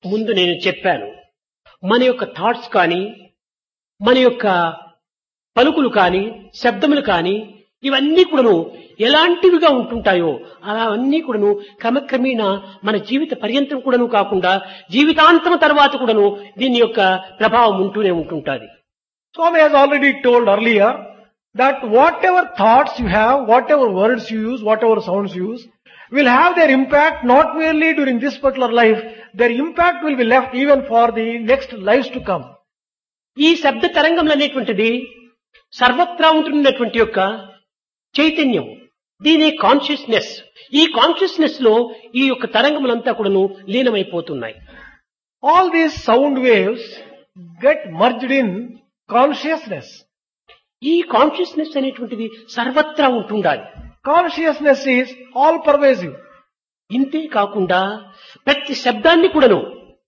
ముందు నేను చెప్పాను మన యొక్క థాట్స్ కానీ మన యొక్క పలుకులు కానీ శబ్దములు కానీ ఇవన్నీ కూడాను ఎలాంటివిగా ఉంటుంటాయో అలా అన్నీ కూడాను క్రమక్రమేణా మన జీవిత పర్యంతం కూడాను కాకుండా జీవితాంతం తర్వాత కూడాను దీని యొక్క ప్రభావం ఉంటూనే ఉంటుంటాది Swami has already told earlier that whatever thoughts you have, whatever words you use, whatever sounds you use, will have their impact not merely during this particular life, their impact will be left even for the next lives to come. ఈ శబ్ద తరంగములు అనేటువంటిది సర్వత్రా ఉంటున్నటువంటి యొక్క చైతన్యం దీని consciousness ఈ consciousness లో ఈ యొక్క తరంగములంతా కూడాను లీనమైపోతున్నాయి All these sound waves get merged in consciousness. ఈ కాన్షియస్నెస్ అనేటువంటిది సర్వత్రా ఉంటుండాలి Consciousness is all pervasive. ఇంతే కాకుండా ప్రతి శబ్దాన్ని కూడాను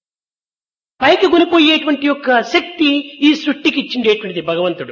పైకి కొనిపోయేటువంటి యొక్క శక్తి ఈ సృష్టికి ఇచ్చిండేటువంటిది భగవంతుడు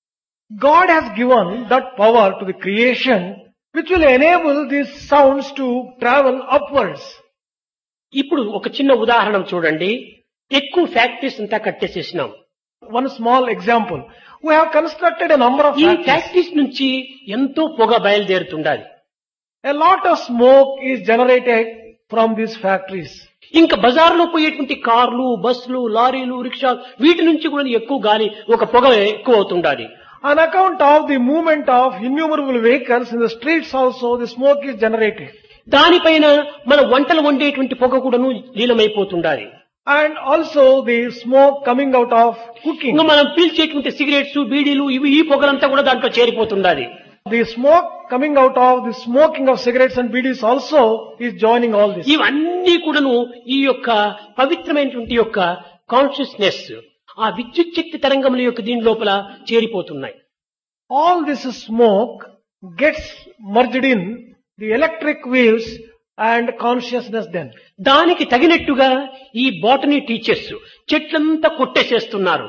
God has given that power to the creation which will enable these sounds to travel upwards. ఇప్పుడు ఒక చిన్న ఉదాహరణ చూడండి ఎక్కువ ఫ్యాక్టరీస్ అంతా కట్టేసేసినాం One small example. We have constructed a number of ఈ factories. ఫ్యాక్టరీస్ నుంచి ఎంతో పొగ బయలుదేరుతుండాలి A lot of smoke is generated from these factories. ఇంకా బజార్లో పోయేటువంటి కార్లు బస్సులు లారీలు రిక్షా వీటి నుంచి కూడా ఎక్కువ గాలి ఒక పొగ ఎక్కువ అవుతుండాలి On account of the movement of innumerable vehicles in the streets also, the smoke is generated. దానిపైన మన వంటలు వండేటువంటి పొగ కూడాను లీనమైపోతుండాలి And also the smoke coming out of cooking. ఇంకా మనం పీల్చేటువంటి సిగరెట్స్ బీడీలు ఇవి ఈ పొగలంతా కూడా దాంట్లో చేరిపోతుండాలి The smoke coming out of the smoking of cigarettes and BDs also is joining all this. ఇవన్నీ కూడాను ఈ యొక్క పవిత్రమైనటువంటి యొక్క కాన్షియస్నెస్ ఆ విద్యుత్ శక్తి తరంగముల యొక్క దీని లోపల చేరిపోతున్నాయి All this smoke gets merged in the electric waves and consciousness then. దానికి తగినట్టుగా ఈ బాటనీ టీచర్స్ చెట్లంతా కొట్టేసేస్తున్నారు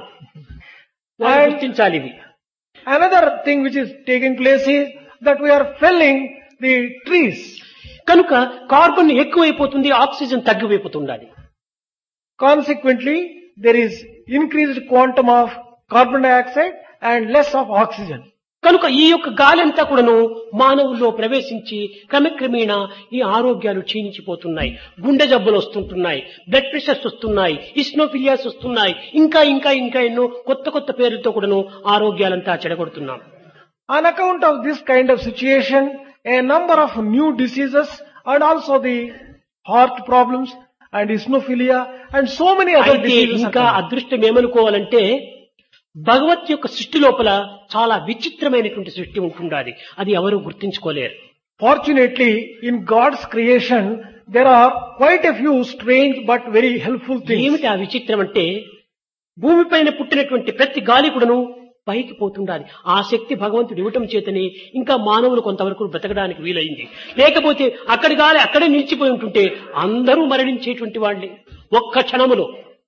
వాళ్ళు And- గుర్తించాలి ఇవి Another thing which is taking place is that we are felling the trees. కనుక కార్బన్ ఎక్కువైపోతుంది ఆక్సిజన్ తగ్గిపోతుండాలి Consequently, there is increased quantum of carbon dioxide and less of oxygen. కనుక ఈ యొక్క గాలి అంతా కూడాను మానవుల్లో ప్రవేశించి క్రమక్రమేణా ఈ ఆరోగ్యాలు క్షీణించిపోతున్నాయి గుండె జబ్బులు వస్తుంటున్నాయి బ్లడ్ ప్రెషర్స్ వస్తున్నాయి ఇస్నోఫిలియాస్ వస్తున్నాయి ఇంకా ఇంకా ఇంకా ఎన్నో కొత్త కొత్త పేర్లతో కూడాను ఆరోగ్యాలంతా చెడగొడుతున్నాం On account of this kind of situation, a number of new diseases and also the heart problems and eosinophilia and so many other అయితే diseases. are ఇంకా coming. అదృష్టం ఏమనుకోవాలంటే భగవత్ యొక్క సృష్టి లోపల చాలా విచిత్రమైనటువంటి సృష్టి ఉంటుండాలి అది ఎవరు గుర్తించుకోలేరు Fortunately, in God's creation, there are quite a few strange but very helpful things. ఏమిటి ఆ విచిత్రం అంటే భూమిపైన పుట్టినటువంటి ప్రతి గాలి కూడాను పైకి పోతుండాలి ఆ శక్తి భగవంతుడు ఇవ్వటం చేతని ఇంకా మానవులు కొంతవరకు బ్రతకడానికి వీలైంది లేకపోతే అక్కడి గాలి అక్కడే నిలిచిపోయి ఉంటుంటే అందరూ మరణించేటువంటి వాళ్ళే ఒక్క క్షణములో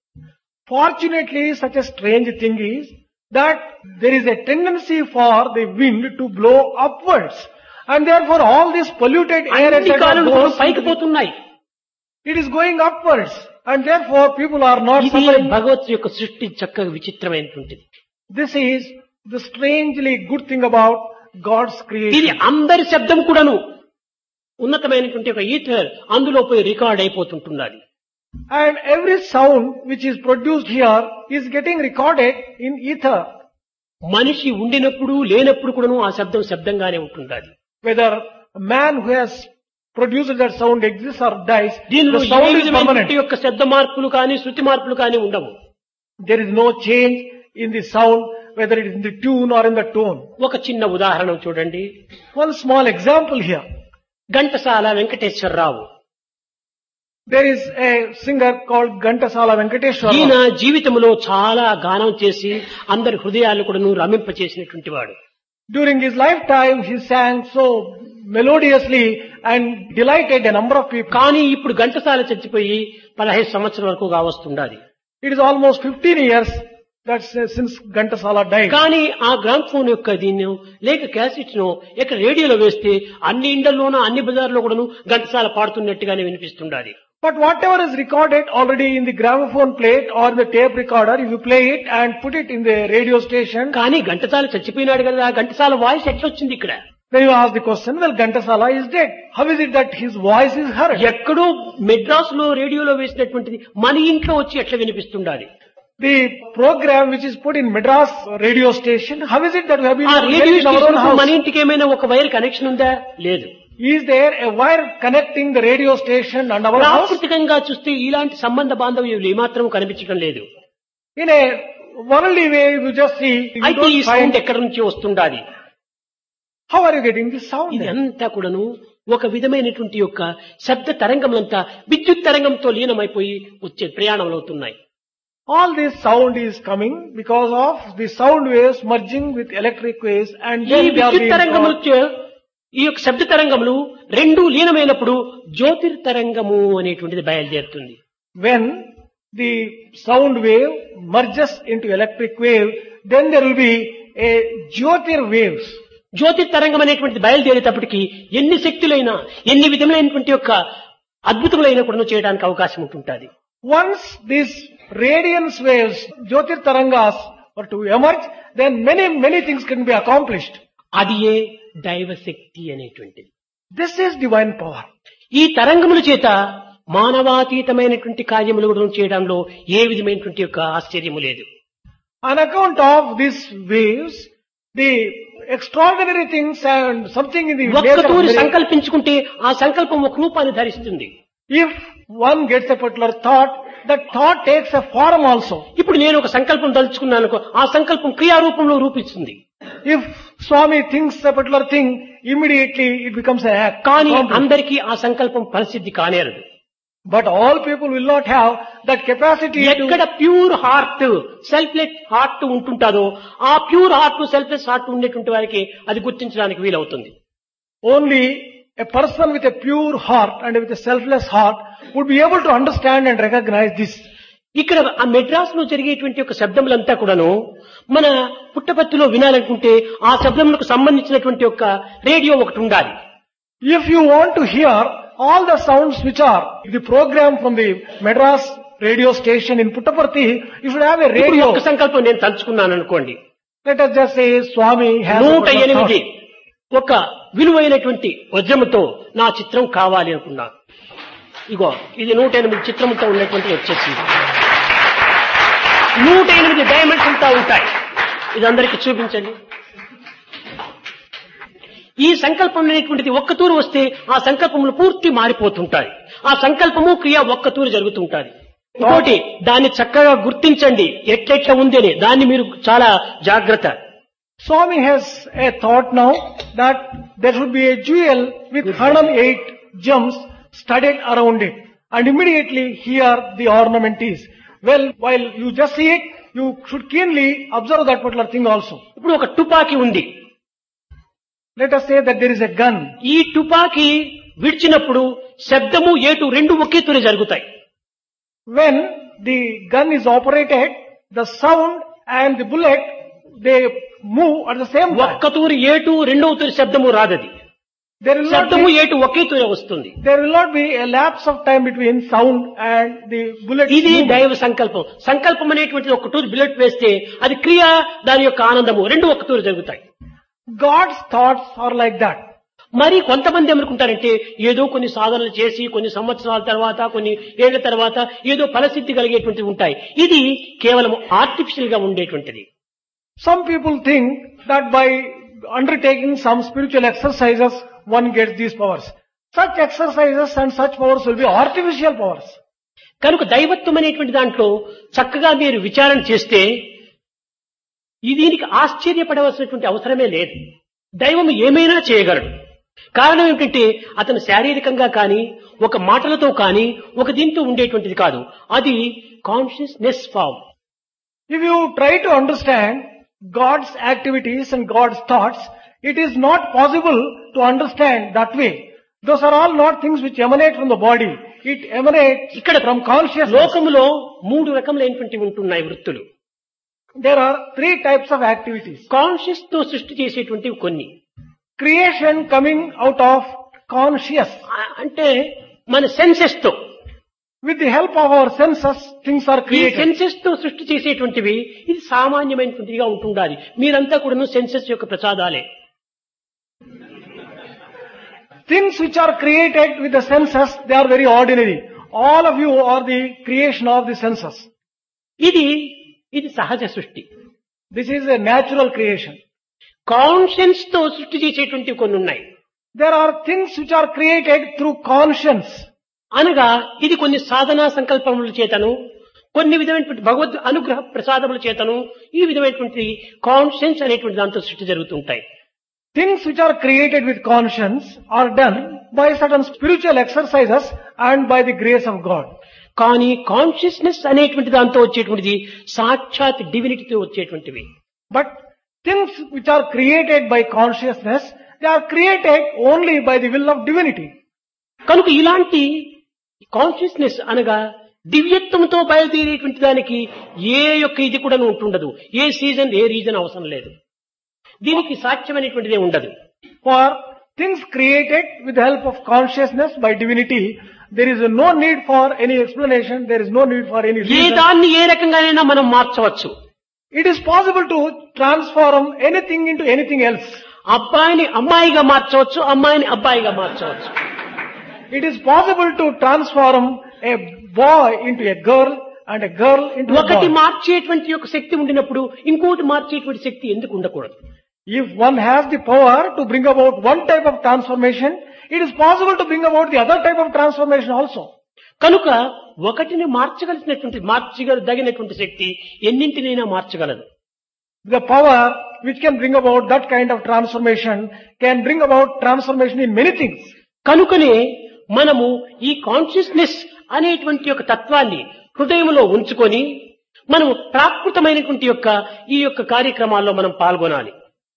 Fortunately, such a strange thing is that there is a tendency for the wind to blow upwards. And therefore all this polluted air అన్ని etc. గాలులు కూడా goes పైకి into the- పోతున్నాయి it is going upwards. And therefore people are not ఇది suffering. భగవత్ యొక్క సృష్టి చక్కగా విచిత్రమైనటువంటిది This is the strangely good thing about God's ఇది creation. అందరి శబ్దం కూడాను ఉన్నతమైనటువంటి ఒక ఈథర్ అందులో పోయి రికార్డ్ అయిపోతుంటున్నది And every sound which is produced here is getting recorded in ether. మనిషి ఉండినప్పుడు లేనప్పుడు కూడాను ఆ శబ్దం శబ్దంగానే ఉంటుండాలి Whether a man who has produced that sound exists or dies, దీనిలో the ఏ sound is విధమైనటువంటి permanent. యొక్క శబ్ద మార్పులు కానీ శృతి మార్పులు కానీ ఉండవు There is no change in the sound, whether it is in the tune or in the tone. ఒక చిన్న ఉదాహరణ చూడండి One small example here. Ghantasala Venkateswararao There is a singer called Gantasala Venkateshwara. ఈయన జీవితంలో చాలా గానం చేసి అందరి హృదయాలు కూడాను రమింప చేసినటువంటి వాడు During his lifetime, he sang so melodiously and delighted a number of people. కానీ ఇప్పుడు ఘంటసాల చచ్చిపోయి పదహైదు సంవత్సరాల వరకు కావస్తుండాలి It is almost 15 years that's uh, since Gantasala died. కానీ ఆ గ్రామ్ ఫోన్ యొక్క దీన్ని లేక క్యాసెట్ ను ఇక్కడ రేడియోలో వేస్తే అన్ని ఇండల్లోనూ అన్ని బజార్లో కూడాను Ghantasala పాడుతున్నట్టుగానే వినిపిస్తుండాలి But whatever is recorded already in the gramophone plate or in the tape recorder, if you play it and put it in the radio station, కానీ ఘంటసాల చచ్చిపోయినాడు కదా ఆ ఘంటసాల వాయిస్ ఎట్లొచ్చింది ఇక్కడ then you ask the question, well, Ghantasala is dead. How is it that his voice is heard? ఎక్కడో మెడ్రాస్ లో రేడియోలో వేసినటువంటిది మన ఇంట్లో వచ్చి ఎట్లా వినిపిస్తుండాలి The program which is put in Madras radio station, how is it that we have been ఆ heard radio in our own station మన house? ఇంటికి ఏమైనా ఒక వైర్ కనెక్షన్ ఉందా లేదు Is there a wire connecting the radio station and our house? ప్రాకృతికంగా చూస్తే ఇలాంటి సంబంధ బాంధవ్యాలు ఏమాత్రం కనిపించడం లేదు In a worldly way, you just see, you అయితే ఈ don't సౌండ్ find, ఎక్కడి నుంచి వస్తుండాలి how are you getting this sound? ఇది then? అంతా కూడాను ఒక విధమైనటువంటి యొక్క శబ్ద తరంగములంతా విద్యుత్ తరంగంతో లీనమైపోయి వచ్చే ప్రయాణంలో అవుతున్నాయి All this sound is coming because of the sound waves merging with electric waves and ఈ then they are విద్యుత్ being తరంగములు brought- చే- ఈ యొక్క శబ్ద తరంగములు రెండు లీనమైనప్పుడు జ్యోతిర్తరంగము అనేటువంటిది బయలుదేరుతుంది when the sound wave merges into electric wave, then there will be a jyotir waves. జ్యోతిర్తరంగం అనేటువంటిది బయలుదేరేటప్పటికి ఎన్ని శక్తులైనా ఎన్ని విధములైనటువంటి యొక్క అద్భుతములైన కూడా చేయడానికి అవకాశం ఉంటుంటుంది Once these radiance waves, jyotir tarangas, were to emerge, then many, many things can be accomplished. అది ఏ దైవశక్తి అనేటువంటిది This is divine power. ఈ తరంగముల చేత మానవాతీతమైనటువంటి కార్యములు కూడా చేయడంలో ఏ విధమైనటువంటి యొక్క ఆశ్చర్యము లేదు On account of these waves, the extraordinary things and something in the ఒక్క nature of తూరి miracle- సంకల్పించుకుంటే ఆ సంకల్పం ఒక రూపాన్ని ధరిస్తుంది If one gets a particular thought, that thought takes a form also. ఇప్పుడు నేను ఒక సంకల్పం తలుచుకున్నాను అనుకో, ఆ సంకల్పం క్రియారూపంలో రూపిస్తుంది If Swami thinks a particular thing, immediately it becomes an act. కానీ Accomplished. అందరికీ ఆ సంకల్పం పరిసిద్ధి కానేరదు But all people will not have that capacity ఎక్కడ to... pure heart selfless heart ఉంటుంటాదో ఆ ప్యూర్ హార్ట్ సెల్ఫ్లెస్ హార్ట్ ఉండేటువంటి వారికి అది గుర్తించడానికి వీలవుతుంది Only a person with a pure heart and with a selfless heart would be able to understand and recognize this. ఇక్కడ ఆ మెడ్రాస్ లో జరిగేటువంటి ఒక శబ్దములంతా కూడాను మన పుట్టపత్తిలో వినాలనుకుంటే ఆ శబ్దములకు సంబంధించినటువంటి ఒక రేడియో ఒకటి ఉండాలి If you want to hear all the sounds which are the program from the Madras radio station in Puttaparthi, you should have a ఇప్పుడు radio. ఒక సంకల్పం నేను తలుచుకున్నాను అనుకోండి Let us just say Swami has a నూట particular ఎనిమిది thought. ఒక విలువైనటువంటి వజ్రముతో నా చిత్రం కావాలి అనుకున్నాను ఇగో ఇది నూట ఎనిమిది చిత్రముతో ఉన్నటువంటి వచ్చేసింది నూట ఎనిమిది డైమండ్స్ అంతా ఉంటాయి ఇది అందరికి చూపించండి ఈ సంకల్పం అనేటువంటిది ఒక్క తూరు వస్తే ఆ సంకల్పములు పూర్తి మారిపోతుంటాయి ఆ సంకల్పము క్రియ ఒక్క తూరు జరుగుతుంటాది ఇంకోటి దాన్ని చక్కగా గుర్తించండి ఎట్లెట్లా ఉంది అని దాన్ని మీరు చాలా జాగ్రత్త Swami has a thought now that there should be a jewel with 108 gems studded around it. And immediately here the ornament is. Well, while you just see it, you should keenly observe that particular thing also. ఇప్పుడు ఒక తుపాకీ ఉంది Let us say that there is a gun. ఈ తుపాకీ విడిచినప్పుడు శబ్దము ఏటు రెండు ఒకే తూరి జరుగుతాయి When the gun is operated, the sound and the bullet, they move at the same time. ఒక్క తూరి ఏటు రెండవ తూరి శబ్దము రాదది There will not శబ్దము be, ఏటు ఒకే తూరి వస్తుంది there will not be a lapse of time between sound and the bullet. ఇది movement. దైవ సంకల్పం సంకల్పం అనేటువంటిది ఒక తూరి బిల్లెట్ వేస్తే అది క్రియ దాని యొక్క ఆనందము రెండు ఒక్క తూరి జరుగుతాయి God's thoughts are like that. మరి కొంతమంది ఏమనుకుంటారంటే ఏదో కొన్ని సాధనలు చేసి కొన్ని సంవత్సరాల తర్వాత కొన్ని ఏళ్ల తర్వాత ఏదో ఫలసిద్ధి కలిగేటువంటివి ఉంటాయి ఇది కేవలం ఆర్టిఫిషియల్ గా ఉండేటువంటిది Some people think that by undertaking some spiritual exercises, one gets these powers. Such exercises and such powers will be artificial powers. కనుక దైవత్వం అనేటువంటి దాంట్లో చక్కగా మీరు విచారణ చేస్తే ఈ దీనికి ఆశ్చర్యపడవలసినటువంటి అవసరమే లేదు దైవం ఏమైనా చేయగలడు కారణం ఏమిటంటే అతను శారీరకంగా కానీ ఒక మాటలతో కానీ ఒక దీంతో ఉండేటువంటిది కాదు అది consciousness form If you try to understand God's activities and God's thoughts, it is not possible to understand that way. Those are all not things which emanate from the body. It emanates ఇక్కడ from consciousness. లోకములో మూడు రకములైనటువంటి ఉంటున్నాయి వృత్తులు There are three types of activities. Conscious తో సృష్టి చేసేటువంటివి కొన్ని Creation coming out of conscious. ఆ- అంటే మన సెన్సెస్ తో With the help of our senses, things are ఈ created. సెన్సెస్ తో సృష్టి చేసేటువంటివి ఇది సామాన్యమైనటువంటిదిగా ఉంటుండాలి మీరంతా కూడాను సెన్సెస్ యొక్క ప్రసాదాలే Things which are created with the senses, they are very ordinary. All of you are the creation of the senses. ఇది ఇది సహజ సృష్టి This is a natural creation. Conscience తో సృష్టి చేసేటువంటి కొన్ని ఉన్నాయి There are things which are created through conscience. అనగా ఇది కొన్ని సాధనా సంకల్పముల చేతను కొన్ని విధమైనటువంటి భగవద్ అనుగ్రహ ప్రసాదముల చేతను ఈ విధమైనటువంటి కాన్షియన్స్ అనేటువంటి దాంతో సృష్టి జరుగుతుంటాయి Things which are created with conscience are done by certain spiritual exercises and by the grace of God. కానీ కాన్షియస్నెస్ అనేటువంటి దాంతో వచ్చేటువంటిది సాక్షాత్ డివినిటీతో వచ్చేటువంటివి But things which are created by consciousness, they are created only by the will of divinity. కనుక ఇలాంటి consciousness అనగా దివ్యత్వంతో బయలుదేరేటువంటి దానికి ఏ యొక్క ఇది కూడా ఉంటుండదు ఏ సీజన్ ఏ రీజన్ అవసరం లేదు దీనికి సాధ్యమైనటువంటిదే ఉండదు For things created with the help of consciousness by divinity, there is no need for any explanation, there is no need for any A reason. దాన్ని ఏ రకంగానైనా మనం మార్చవచ్చు It is possible to transform anything into anything else. అబ్బాయిని అమ్మాయిగా మార్చవచ్చు అమ్మాయిని అబ్బాయిగా మార్చవచ్చు It is possible to transform a boy into a girl and a girl into a ఒకటి boy. మార్చేటువంటి యొక్క శక్తి ఉండినప్పుడు ఇంకోటి మార్చేటువంటి శక్తి ఎందుకు ఉండకూడదు If one has the power to bring about one type of transformation, it is possible to bring about the other type of transformation also. కనుక ఒకటిని మార్చగలిసినటువంటి మార్చగలిగినటువంటి శక్తి ఎన్నింటినైనా మార్చగలదు The power which can bring about that kind of transformation can bring about transformation in many things. కనుకనే మనము ఈ consciousness అనేటువంటి యొక్క తత్వాన్ని హృదయంలో ఉంచుకొని మనము ప్రాకృతమైనటువంటి యొక్క ఈ యొక్క కార్యక్రమాల్లో మనం పాల్గొనాలి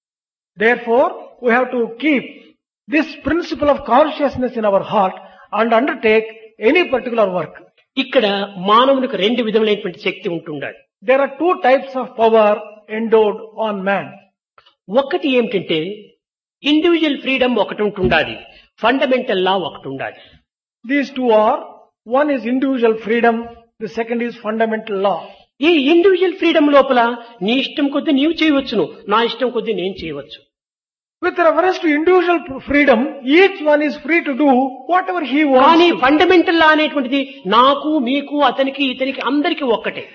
Therefore, we have to keep this principle of consciousness in our heart and undertake any particular work. ఇక్కడ మానవునికి రెండు విధములైనటువంటి శక్తి ఉంటుండాలి There are two types of power endowed on man. ఒకటి ఏమిటంటే ఇండివిజువల్ ఫ్రీడమ్ ఒకటి ఉంటుండాలి ఫండమెంటల్ లా ఒకటి ఉండాలి These two are, one is individual freedom, the second is fundamental law. ఈ ఇండివిజువల్ ఫ్రీడమ్ లోపల నీ ఇష్టం కొద్దీ నీవు చేయవచ్చును నా ఇష్టం కొద్దీ నేను చేయవచ్చు With reference to individual p- freedom, each one is free to do whatever he wants కానీ to. ఫండమెంటల్ లా అనేటువంటిది నాకు మీకు అతనికి ఇతనికి అందరికీ ఒక్కటే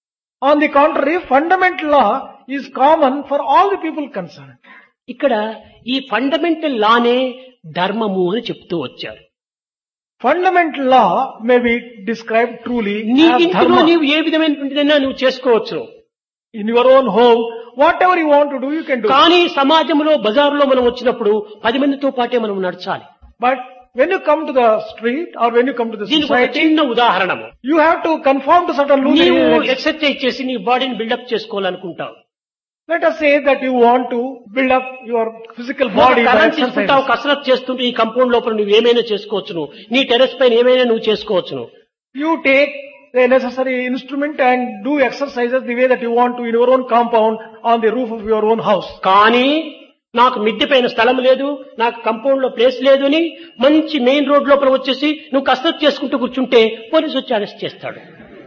On the contrary, fundamental law is common for all the people concerned. ఇక్కడ ఈ ఫండమెంటల్ లానే ధర్మము అని చెప్తూ వచ్చారు Fundamental law may be described truly నీ as ఇంటిలో dharma. నీవు ఏ విధమైనటువంటిదైనా నువ్వు చేసుకోవచ్చు In your own home, whatever you want to do, you can do. కానీ సమాజంలో బజారులో మనం వచ్చినప్పుడు పది మందితో పాటే మనం నడచాలి But when you come to the street or when you come to the దీనికి ఒక society, చిన్న ఉదాహరణము you have to conform to certain నీవు rules. ఎక్సర్సైజ్ చేసి నీ బాడీని బిల్డప్ చేసుకోవాలనుకుంటావు Let us say that you want to build up your physical body body by current తీసుకుంటావు exercise. కసరత్ చేస్తుంటే ఈ కంపౌండ్ లోపల నువ్వు ఏమైనా చేసుకోవచ్చును నీ టెరెస్ పైన ఏమైనా నువ్వు చేసుకోవచ్చును You take the necessary instrument and do exercises the way that you want to in your own compound on the roof of your own house. కానీ నాకు మిద్దె పైన స్థలం లేదు నాకు కంపౌండ్ లో ప్లేస్ లేదు అని మంచి మెయిన్ రోడ్ లోపల వచ్చేసి నువ్వు కసరత్ చేసుకుంటూ కూర్చుంటే పోలీసు వచ్చి అరెస్ట్ చేస్తాడు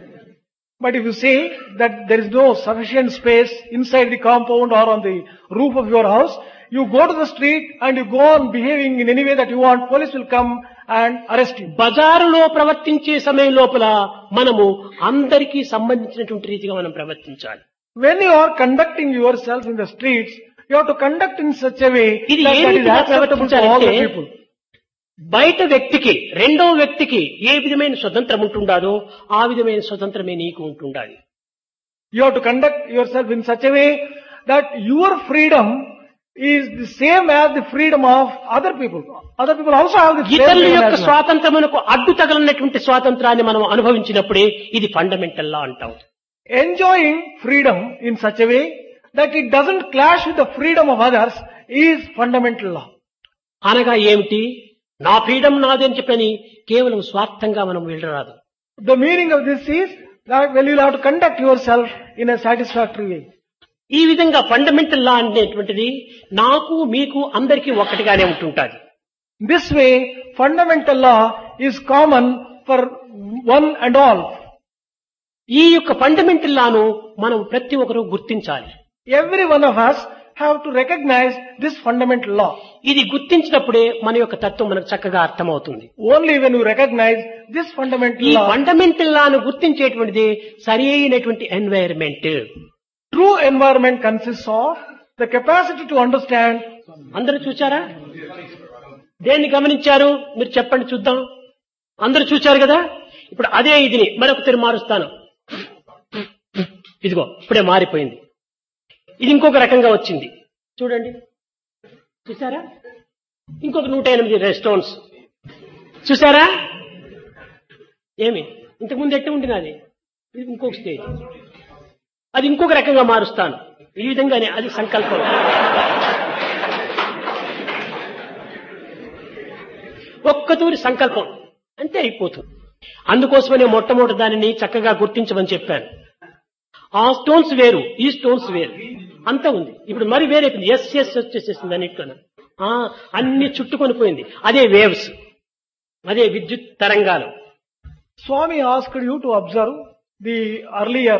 But if you say that there is no sufficient space inside the compound or on the roof of your house, you go to the street and you go on behaving in any way that you want, police will come and arrest you. బజారులో ప్రవర్తించే సమయం లోపల మనము అందరికీ సంబంధించినటువంటి రీతిగా మనం ప్రవర్తించాలి When you are conducting yourself in the streets, you have to conduct in such a way ఇది that ఏ that is రీతిగా acceptable to all the ప్రవర్తించాలంటే people. బయట వ్యక్తికి రెండో వ్యక్తికి ఏ విధమైన స్వతంత్రం ఉంటుండాలో ఆ విధమైన స్వతంత్రమే నీకు ఉంటుండాలి You have to conduct yourself in such a way that your freedom is the same as the freedom of other people. Other people also have the same ఇతరుల freedom యొక్క as well. స్వాతంత్రమునకు అడ్డు తగలనటువంటి స్వాతంత్రాన్ని మనం అనుభవించినప్పుడే ఇది ఫండమెంటల్ లా అంటాం Enjoying freedom in such a way that it doesn't clash with the freedom of others is fundamental law. అనగా ఏమిటి నా ఫ్రీడమ్ నాది అని చెప్పని కేవలం స్వార్థంగా మనం వెళ్ళరాదు The meaning of this is that well you'll have to conduct yourself in a satisfactory way. ఈ విధంగా ఫండమెంటల్ లా అనేటువంటిది నాకు మీకు అందరికీ ఒక్కటిగానే ఉంటుంటాది This way, fundamental law is common for one and all. ఈ యొక్క ఫండమెంటల్ లాను మనం ప్రతి ఒక్కరూ గుర్తించాలి Every one of us have to recognize this fundamental law. ఇది గుర్తించినప్పుడే మన యొక్క తత్వం మనకు చక్కగా అర్థమవుతుంది Only when you recognize this fundamental ఈ law, ఫండమెంటల్ లాను గుర్తించేటువంటిది సరి అయినటువంటి environment true environment consists of the capacity to understand. అందరూ చూచారా దేన్ని గమనించారు మీరు చెప్పండి చూద్దాం అందరూ చూచారు కదా ఇప్పుడు అదే ఇదిని మరొక తిరు మారుస్తాను ఇదిగో ఇప్పుడే మారిపోయింది ఇది ఇంకొక రకంగా వచ్చింది చూడండి చూసారా ఇంకొక నూట ఎనిమిది స్టోన్స్ చూసారా ఏమి ఇంతకుముందు ఎట్ట ఉంటుంది అది ఇది ఇంకొక స్టేజ్ అది ఇంకొక రకంగా మారుస్తాను ఈ విధంగానే అది సంకల్పం ఒక్కతూరి సంకల్పం అంతే అయిపోతుంది అందుకోసమనే మొట్టమొదటి దానిని చక్కగా గుర్తించమని చెప్పాను ఆ స్టోన్స్ వేరు ఈ స్టోన్స్ వేరు అంతా ఉంది ఇప్పుడు మరి వేరే ఎస్ ఎస్ వచ్చేసేసింది అన్నిట్లోనే ఆ, అన్ని చుట్టుకొని పోయింది అదే వేవ్స్ అదే విద్యుత్ తరంగాలు Swami asked you to observe the earlier,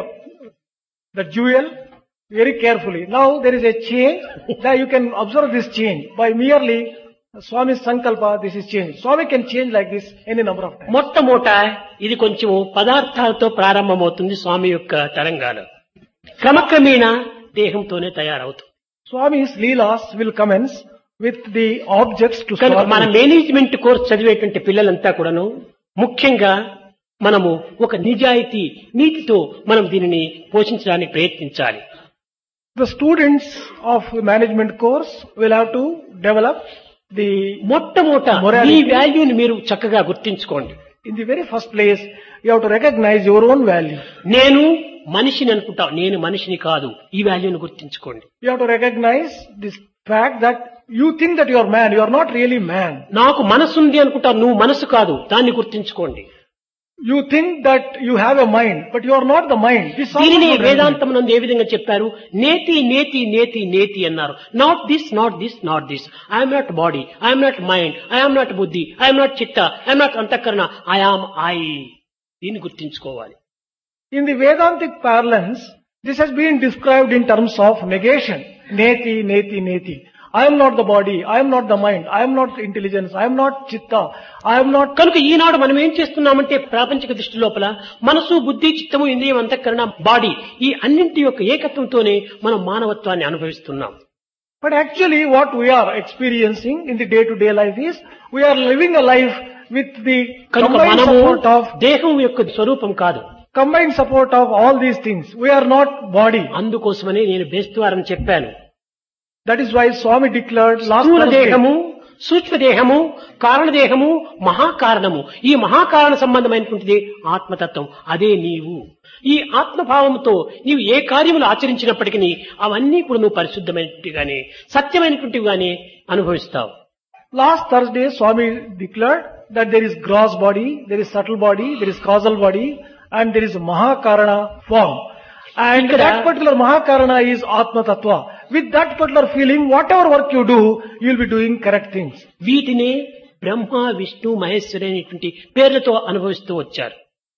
the jewel very carefully. Now there is a change that you can observe this change by merely Swami's Sankalpa, this is change. Swami can change like this any number of times. మొట్టమొదట ఇది కొంచెము పదార్థాలతో ప్రారంభమవుతుంది స్వామి యొక్క తరంగాలు క్రమక్రమేణా దేహంతోనే తయారవుతుంది Swami's Leelas will commence with the objects to కనుక start మన with. మేనేజ్మెంట్ కోర్స్ చదివేటువంటి పిల్లలంతా కూడాను ముఖ్యంగా మనము ఒక నిజాయితీ నీతితో మనం దీనిని పోషించడానికి ప్రయత్నించాలి The students of management course will have to develop the, మొట్టమొదట Morality. ఈ వాల్యూని మీరు చక్కగా గుర్తించుకోండి in the very first place, you have to recognize your own value. నేను మనిషిని అనుకుంటా నేను మనిషిని కాదు ఈ వాల్యూని గుర్తించుకోండి You have to recognize this fact that you think that you are man, you are not really man. నాకు మనసు ఉంది అనుకుంటా నువ్వు మనసు కాదు దాన్ని గుర్తించుకోండి You think that you have a mind, but you are not the mind. This also దీనిని is not వేదాంతం నందు ఏ విధంగా చెప్పారు నేతి నేతి నేతి నేతి అన్నారు not this not this not this I am not body I am not mind I am not బుద్ధి ఐఎమ్ నాట్ చిత్త ఐఎమ్ నాట్ అంతఃకరణ ఐఆమ్ ఐ దీన్ని గుర్తించుకోవాలి In the Vedantic parlance, this has been described in terms of negation. Neti, neti, neti. I am not the body, I am not the mind, I am not intelligence, I am not chitta, I am not కనుక ఈనాడు మనం ఏం చేస్తున్నామంటే ప్రాపంచిక దృష్టి లోపల మనసు బుద్ధి చిత్తము ఇంద్రియం అంతఃకరణ బాడీ ఈ అన్నింటి యొక్క ఏకత్వంతోనే మనం మానవత్వాన్ని అనుభవిస్తున్నాం But actually what we are experiencing in the day-to-day life is, we are living a life with the కనుక combined మనము support of, దేహం యొక్క స్వరూపం కాదు combined support of all these things. We are not body. అందుకోసమని నేను బేస్తువారని చెప్పాను That is why Swami declared last స్థూల Thursday, దేహము సూక్ష్మ దేహము కారణదేహము మహాకారణము ఈ మహాకారణ సంబంధమైనటువంటిది ఆత్మతత్వం అదే నీవు ఈ ఆత్మభావంతో నీవు ఏ కార్యములు ఆచరించినప్పటికీ అవన్నీ కూడా నువ్వు పరిశుద్ధమైనట్టుగానే సత్యమైనటువంటివిగానే అనుభవిస్తావు last Thursday Swami declared that there is gross body, there is subtle body, there is causal body, and there is Mahakarana form. And Ikkada- that particular Mahakarana is Atma Tattva. With that particular feeling, whatever work you do, you will be doing correct things. వీటినే బ్రహ్మ విష్ణు మహేశ్వరి అనేటువంటి పేర్లతో అనుభవిస్తూ వచ్చారు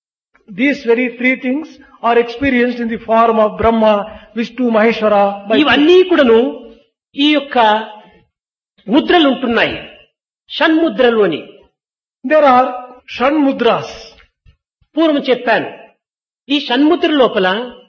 These very three things are experienced in the form of Brahma, Vishnu, Maheshwara. By ఇవన్నీ కూడాను ఈ యొక్క ముద్రలు ఉంటున్నాయి షణ్ముద్రలు అని there are Shan Mudras. పూర్వం చెప్పాను ఈ షణ్ముద్ర లోపల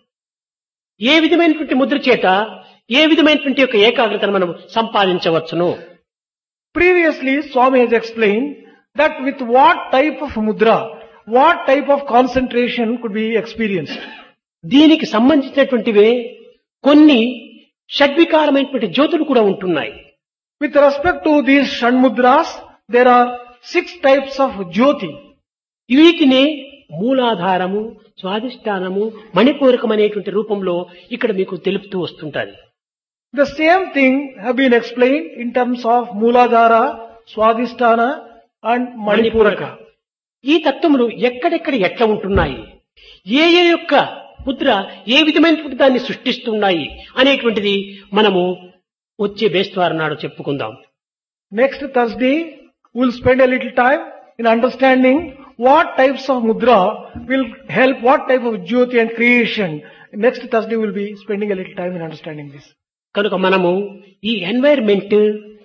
ఏ విధమైనటువంటి ముద్ర చేత ఏ విధమైనటువంటి యొక్క ఏకాగ్రతను మనం సంపాదించవచ్చును Previously, Swami has explained that with what type of mudra, what type of concentration could be experienced. దీనికి సంబంధించినటువంటివే కొన్ని షడ్వికారమైనటువంటి జ్యోతులు కూడా ఉంటున్నాయి With respect to these Shan Mudras, there are six types of Jyoti. వీటిని మూలాధారము స్వాధిష్టానము మణిపూరకం అనేటువంటి రూపంలో ఇక్కడ మీకు తెలుపుతూ వస్తుంటారు The same thing have been explained in terms of Mooladhara, Swadhisthana and Manipuraka. ఈ తత్వములు ఎక్కడెక్కడ ఎట్లా ఉంటున్నాయి ఏ ఏ యొక్క ముద్ర ఏ విధమైనటువంటి దాన్ని సృష్టిస్తున్నాయి అనేటువంటిది మనము వచ్చే బేస్తవారం నాడు చెప్పుకుందాం Next Thursday, we'll spend a little time in understanding what types of mudra will help what type of jyoti and creation. Next Thursday we'll be spending a little time in understanding this. కనుక మనము ఈ environment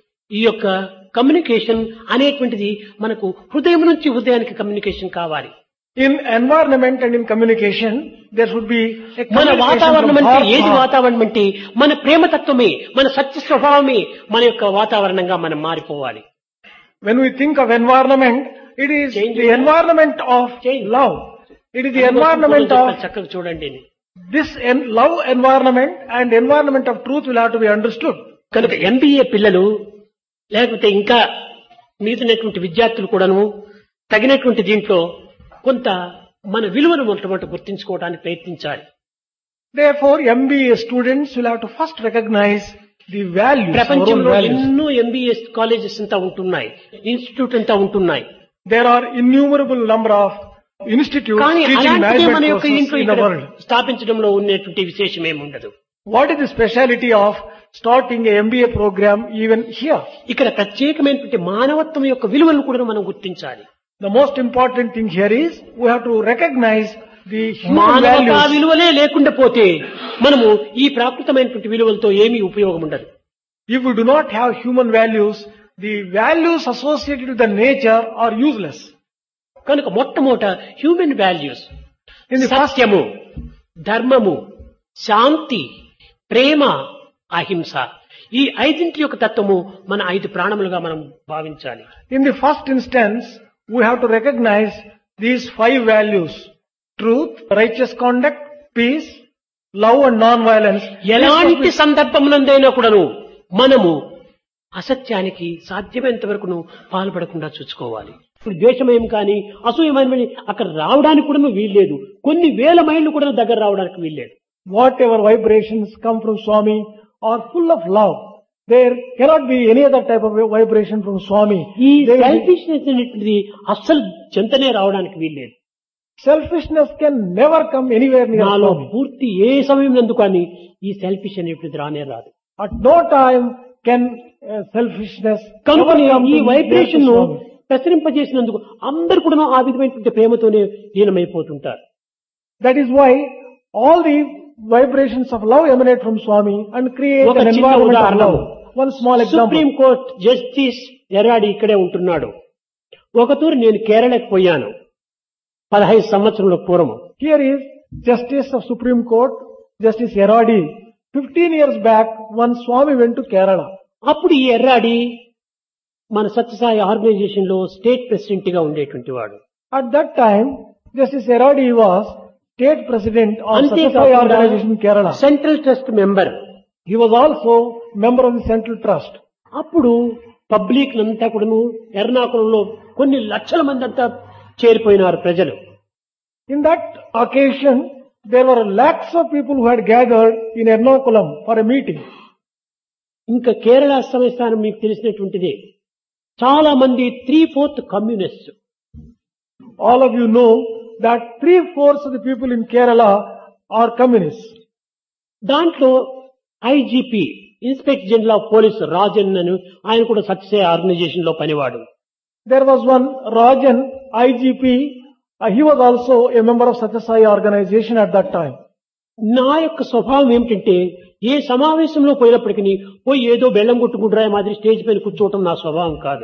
ఈ యొక్క communication అనేటువంటిది మనకు హృదయం నుంచి హృదయానికి కమ్యూనికేషన్ కావాలి In environment and in communication, there should be a మన communication వాతావరణం from అంటే heart to ఏది heart. వాతావరణం అంటే మన ప్రేమతత్వమే మన సత్య స్వభావమే మన యొక్క వాతావరణంగా మనం మారిపోవాలి When we think of environment, it is Change the it. environment of Change. love. It is the environment of చక్కగా చూడండి this en- love environment and environment of truth will have to be understood. కనుక MBA పిల్లలు లేకపోతే ఇంకా మిగతాటువంటి విద్యార్థులు కూడాను తగినటువంటి దీంట్లో కొంత మన విలువను మొట్టమొదటి గుర్తించుకోవడానికి ప్రయత్నించాలి Therefore, MBA students will have to first recognize the values, our own ప్రపంచంలో values. ఎన్నో ఎంబీఏ కాలేజెస్ అంతా ఉంటున్నాయి ఇన్స్టిట్యూట్ అంతా ఉంటున్నాయి There are innumerable number of institutes కానీ teaching అలాంటిదే మన management యొక్క courses ఇంట్లో in the ఇక్కడ world. స్థాపించడంలో ఉన్నటువంటి విశేషం ఏమి ఉండదు What is the speciality of starting a MBA program even here? ఇక్కడ ప్రత్యేకమైనటువంటి మానవత్వం యొక్క విలువలను కూడా మనం గుర్తించాలి The most important thing here is we have to recognize the human మానవతా values. విలువలే లేకుండా పోతే మనము ఈ ప్రాకృతమైనటువంటి విలువలతో ఏమీ ఉపయోగం ఉండదు If we do not have human values, the values associated with the nature are useless. కనుక మొట్టమొదట human values In the first, సత్యము ధర్మము శాంతి ప్రేమ అహింస ఈ ఐదింటి యొక్క తత్వము మన ఐదు ప్రాణములుగా మనం భావించాలి in the first instance, we have to recognize these five values. Truth, righteous conduct, peace, love and non-violence. This must ఎలాంటి be- సందర్భమునందైనా కూడాను మనము అసత్యానికి సాధ్యమైనంత వరకును పాల్పడకుండా చూసుకోవాలి ఇప్పుడు ద్వేషమయం కానీ అసూయమయం అక్కడ రావడానికి కూడా వీల్లేదు కొన్ని వేల మైళ్ళు కూడా దగ్గర రావడానికి వీల్లేదు whatever vibrations come from Swami are full of love. There cannot be any other type of vibration from Swami. ఈ They will be- సెల్ఫిష్నెస్ అనేటువంటిది అస్సలు చెంతనే రావడానికి వీల్లేదు selfishness can never come anywhere near నాలో Swami. పూర్తి ఏ సమయం నందు కానీ ఈ సెల్ఫిష్ అనేటువంటిది రానే రాదు At no time can uh, selfishness కనుక ever come ఈ to near to వైబ్రేషన్ ను Swami. ప్రసరింపజేసినందుకు అందరు కూడా ఆ విధమైనటువంటి ప్రేమతోనే లీనమైపోతుంటారు That is why all the vibrations of love emanate from Swami and create ఒక an చిన్న environment of ఉదాహరణ love. One small supreme example. Court justice Eradi ఇక్కడే ఉంటున్నాడు ఒకతూరు నేను కేరళకు పోయాను పదహైదు సంవత్సరంలో పూర్వం Here is Justice of Supreme Court, Justice Eradi. 15 years back, one Swami went to Kerala. అప్పుడు ఈ ఎర్రాడి మన సత్యసాయి ఆర్గనైజేషన్ లో స్టేట్ ప్రెసిడెంట్ గా ఉండేటువంటి వాడు At that time, Justice Eradi was state president of Satyasai organization in Kerala. Central trust member He was also member of the Central Trust. అప్పుడు public అంతా కూడాను ఎర్నాకులంలో కొన్ని లక్షల మంది అంతా చేరిపోయినారు ప్రజలు In that occasion, there were lakhs of people who had gathered in Ernakulam for a meeting. ఇంకా కేరళ సంస్థానం మీకు తెలిసినటువంటిదే చాలా మంది three fourth communist All of you know that three-fourths of the people in Kerala are communists. దాంట్లో IGP inspector general of police Rajan అని ఆయన కూడా సత్యసాయి ఆర్గనైజేషన్ లో పనివాడు There was one Rajan, IGP, uh, he was also a member of Satyasai organization at that time. నా యొక్క స్వభావం ఏమిటంటే ఏ సమావేశంలో పోయినప్పటికీ పోయి ఏదో బెల్లం కొట్టుకుంటారా మాదిరి స్టేజ్ పైన కూర్చోవటం నా స్వభావం కాదు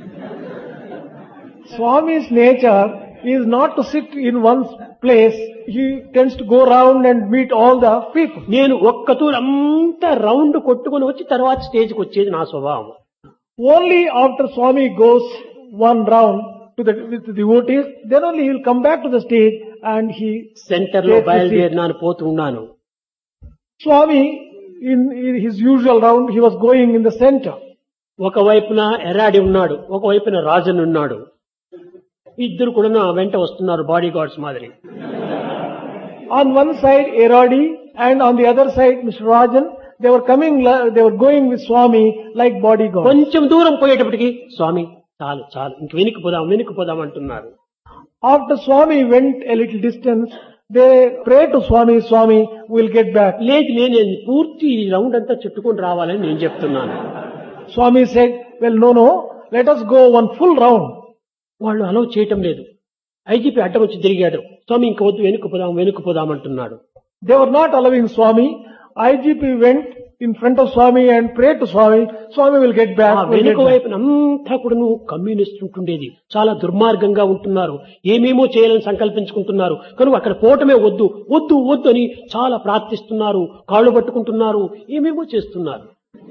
Swami's nature is not to sit in one place. He tends to go around and meet all the people. నేను ఒక్క తూరు అంతా రౌండ్ కొట్టుకొని వచ్చి తర్వాత స్టేజ్కి వచ్చేది నా స్వభావం Only after Swami goes one round to the, with the devotees, then only he will come back to the stage and he, centre లో Take the బయలుదేరినాను పోతూ ఉన్నాను Swami, in, in his usual round, he was going in the center. ఒకవైపున ఎరాడి ఉన్నాడు ఒకవైపున రాజన్ ఉన్నాడు ఇద్దరు కూడా నా వెంట వస్తున్నారు బాడీ గార్డ్స్ మాదిరి On one side, Eradi, and on the other side, Mr. Rajan, they were coming, li- they were going with Swami like bodyguards. కొంచెం దూరం పోయేటప్పటికి స్వామి చాలు చాలు ఇంక వెనక్కి పోదాం వెనక్కి పోదాం అంటున్నారు After Swami went a little distance, they prayed to Swami, Swami, we'll get back. లేదు నేను పూర్తి ఈ రౌండ్ అంతా చుట్టుకొని రావాలని నేను చెప్తున్నాను Swami said, well, no, no, let us go one full round. వాళ్ళు అలౌ చేయటం లేదు ఐజీపీ అడ్డం వచ్చి తిరిగాడు స్వామి ఇంక వద్దు వెనుక పోదాం వెనుక పోదాం అంటున్నాడు They were not allowing Swami. IGP went in front of Swami and prayed to Swami. Swami will get ఆ back. Will వెనుక get back. వైపున అంతా కూడాను కమ్యూనిస్ట్ ఉంటుండేది చాలా దుర్మార్గంగా ఉంటున్నారు ఏమేమో చేయాలని సంకల్పించుకుంటున్నారు కనుక అక్కడ పోవటమే వద్దు వద్దు వద్దు అని చాలా ప్రార్థిస్తున్నారు కాళ్ళు పట్టుకుంటున్నారు ఏమేమో చేస్తున్నారు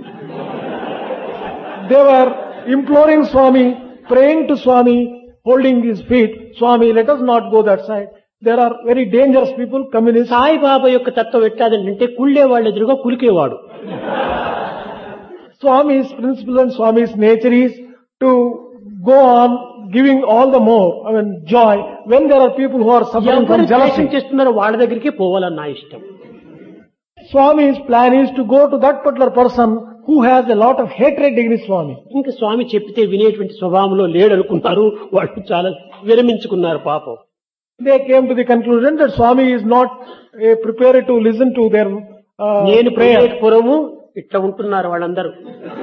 They were imploring Swami, praying to Swami, holding his feet. Swami, let us not go that side. There are very dangerous people, communists. Saibaba యొక్క తత్వం ఎట్లాదంటే కుళ్ళే వాళ్ళ ఎదురుగా కులికేవాడు Swami's principle and Swami's nature is to go on giving all the more, I mean, joy when there are people who are suffering ఎవరు from ద్వేషం jealousy. చేస్తున్నారో వాళ్ళ దగ్గరికి పోవాలని నా ఇష్టం Swami's plan is to go to that particular person who has a lot of hatred against Swami. ఇంకా స్వామి చెప్పితే వినేటువంటి స్వభావంలో లేడనుకున్నారు వాళ్ళు చాలా విరమించుకున్నారు పాపం They came to the conclusion that Swami is not uh, prepared to listen to their uh, నేను prayer. పురము ఇట్లా ఉంటున్నారు వాళ్ళందరూ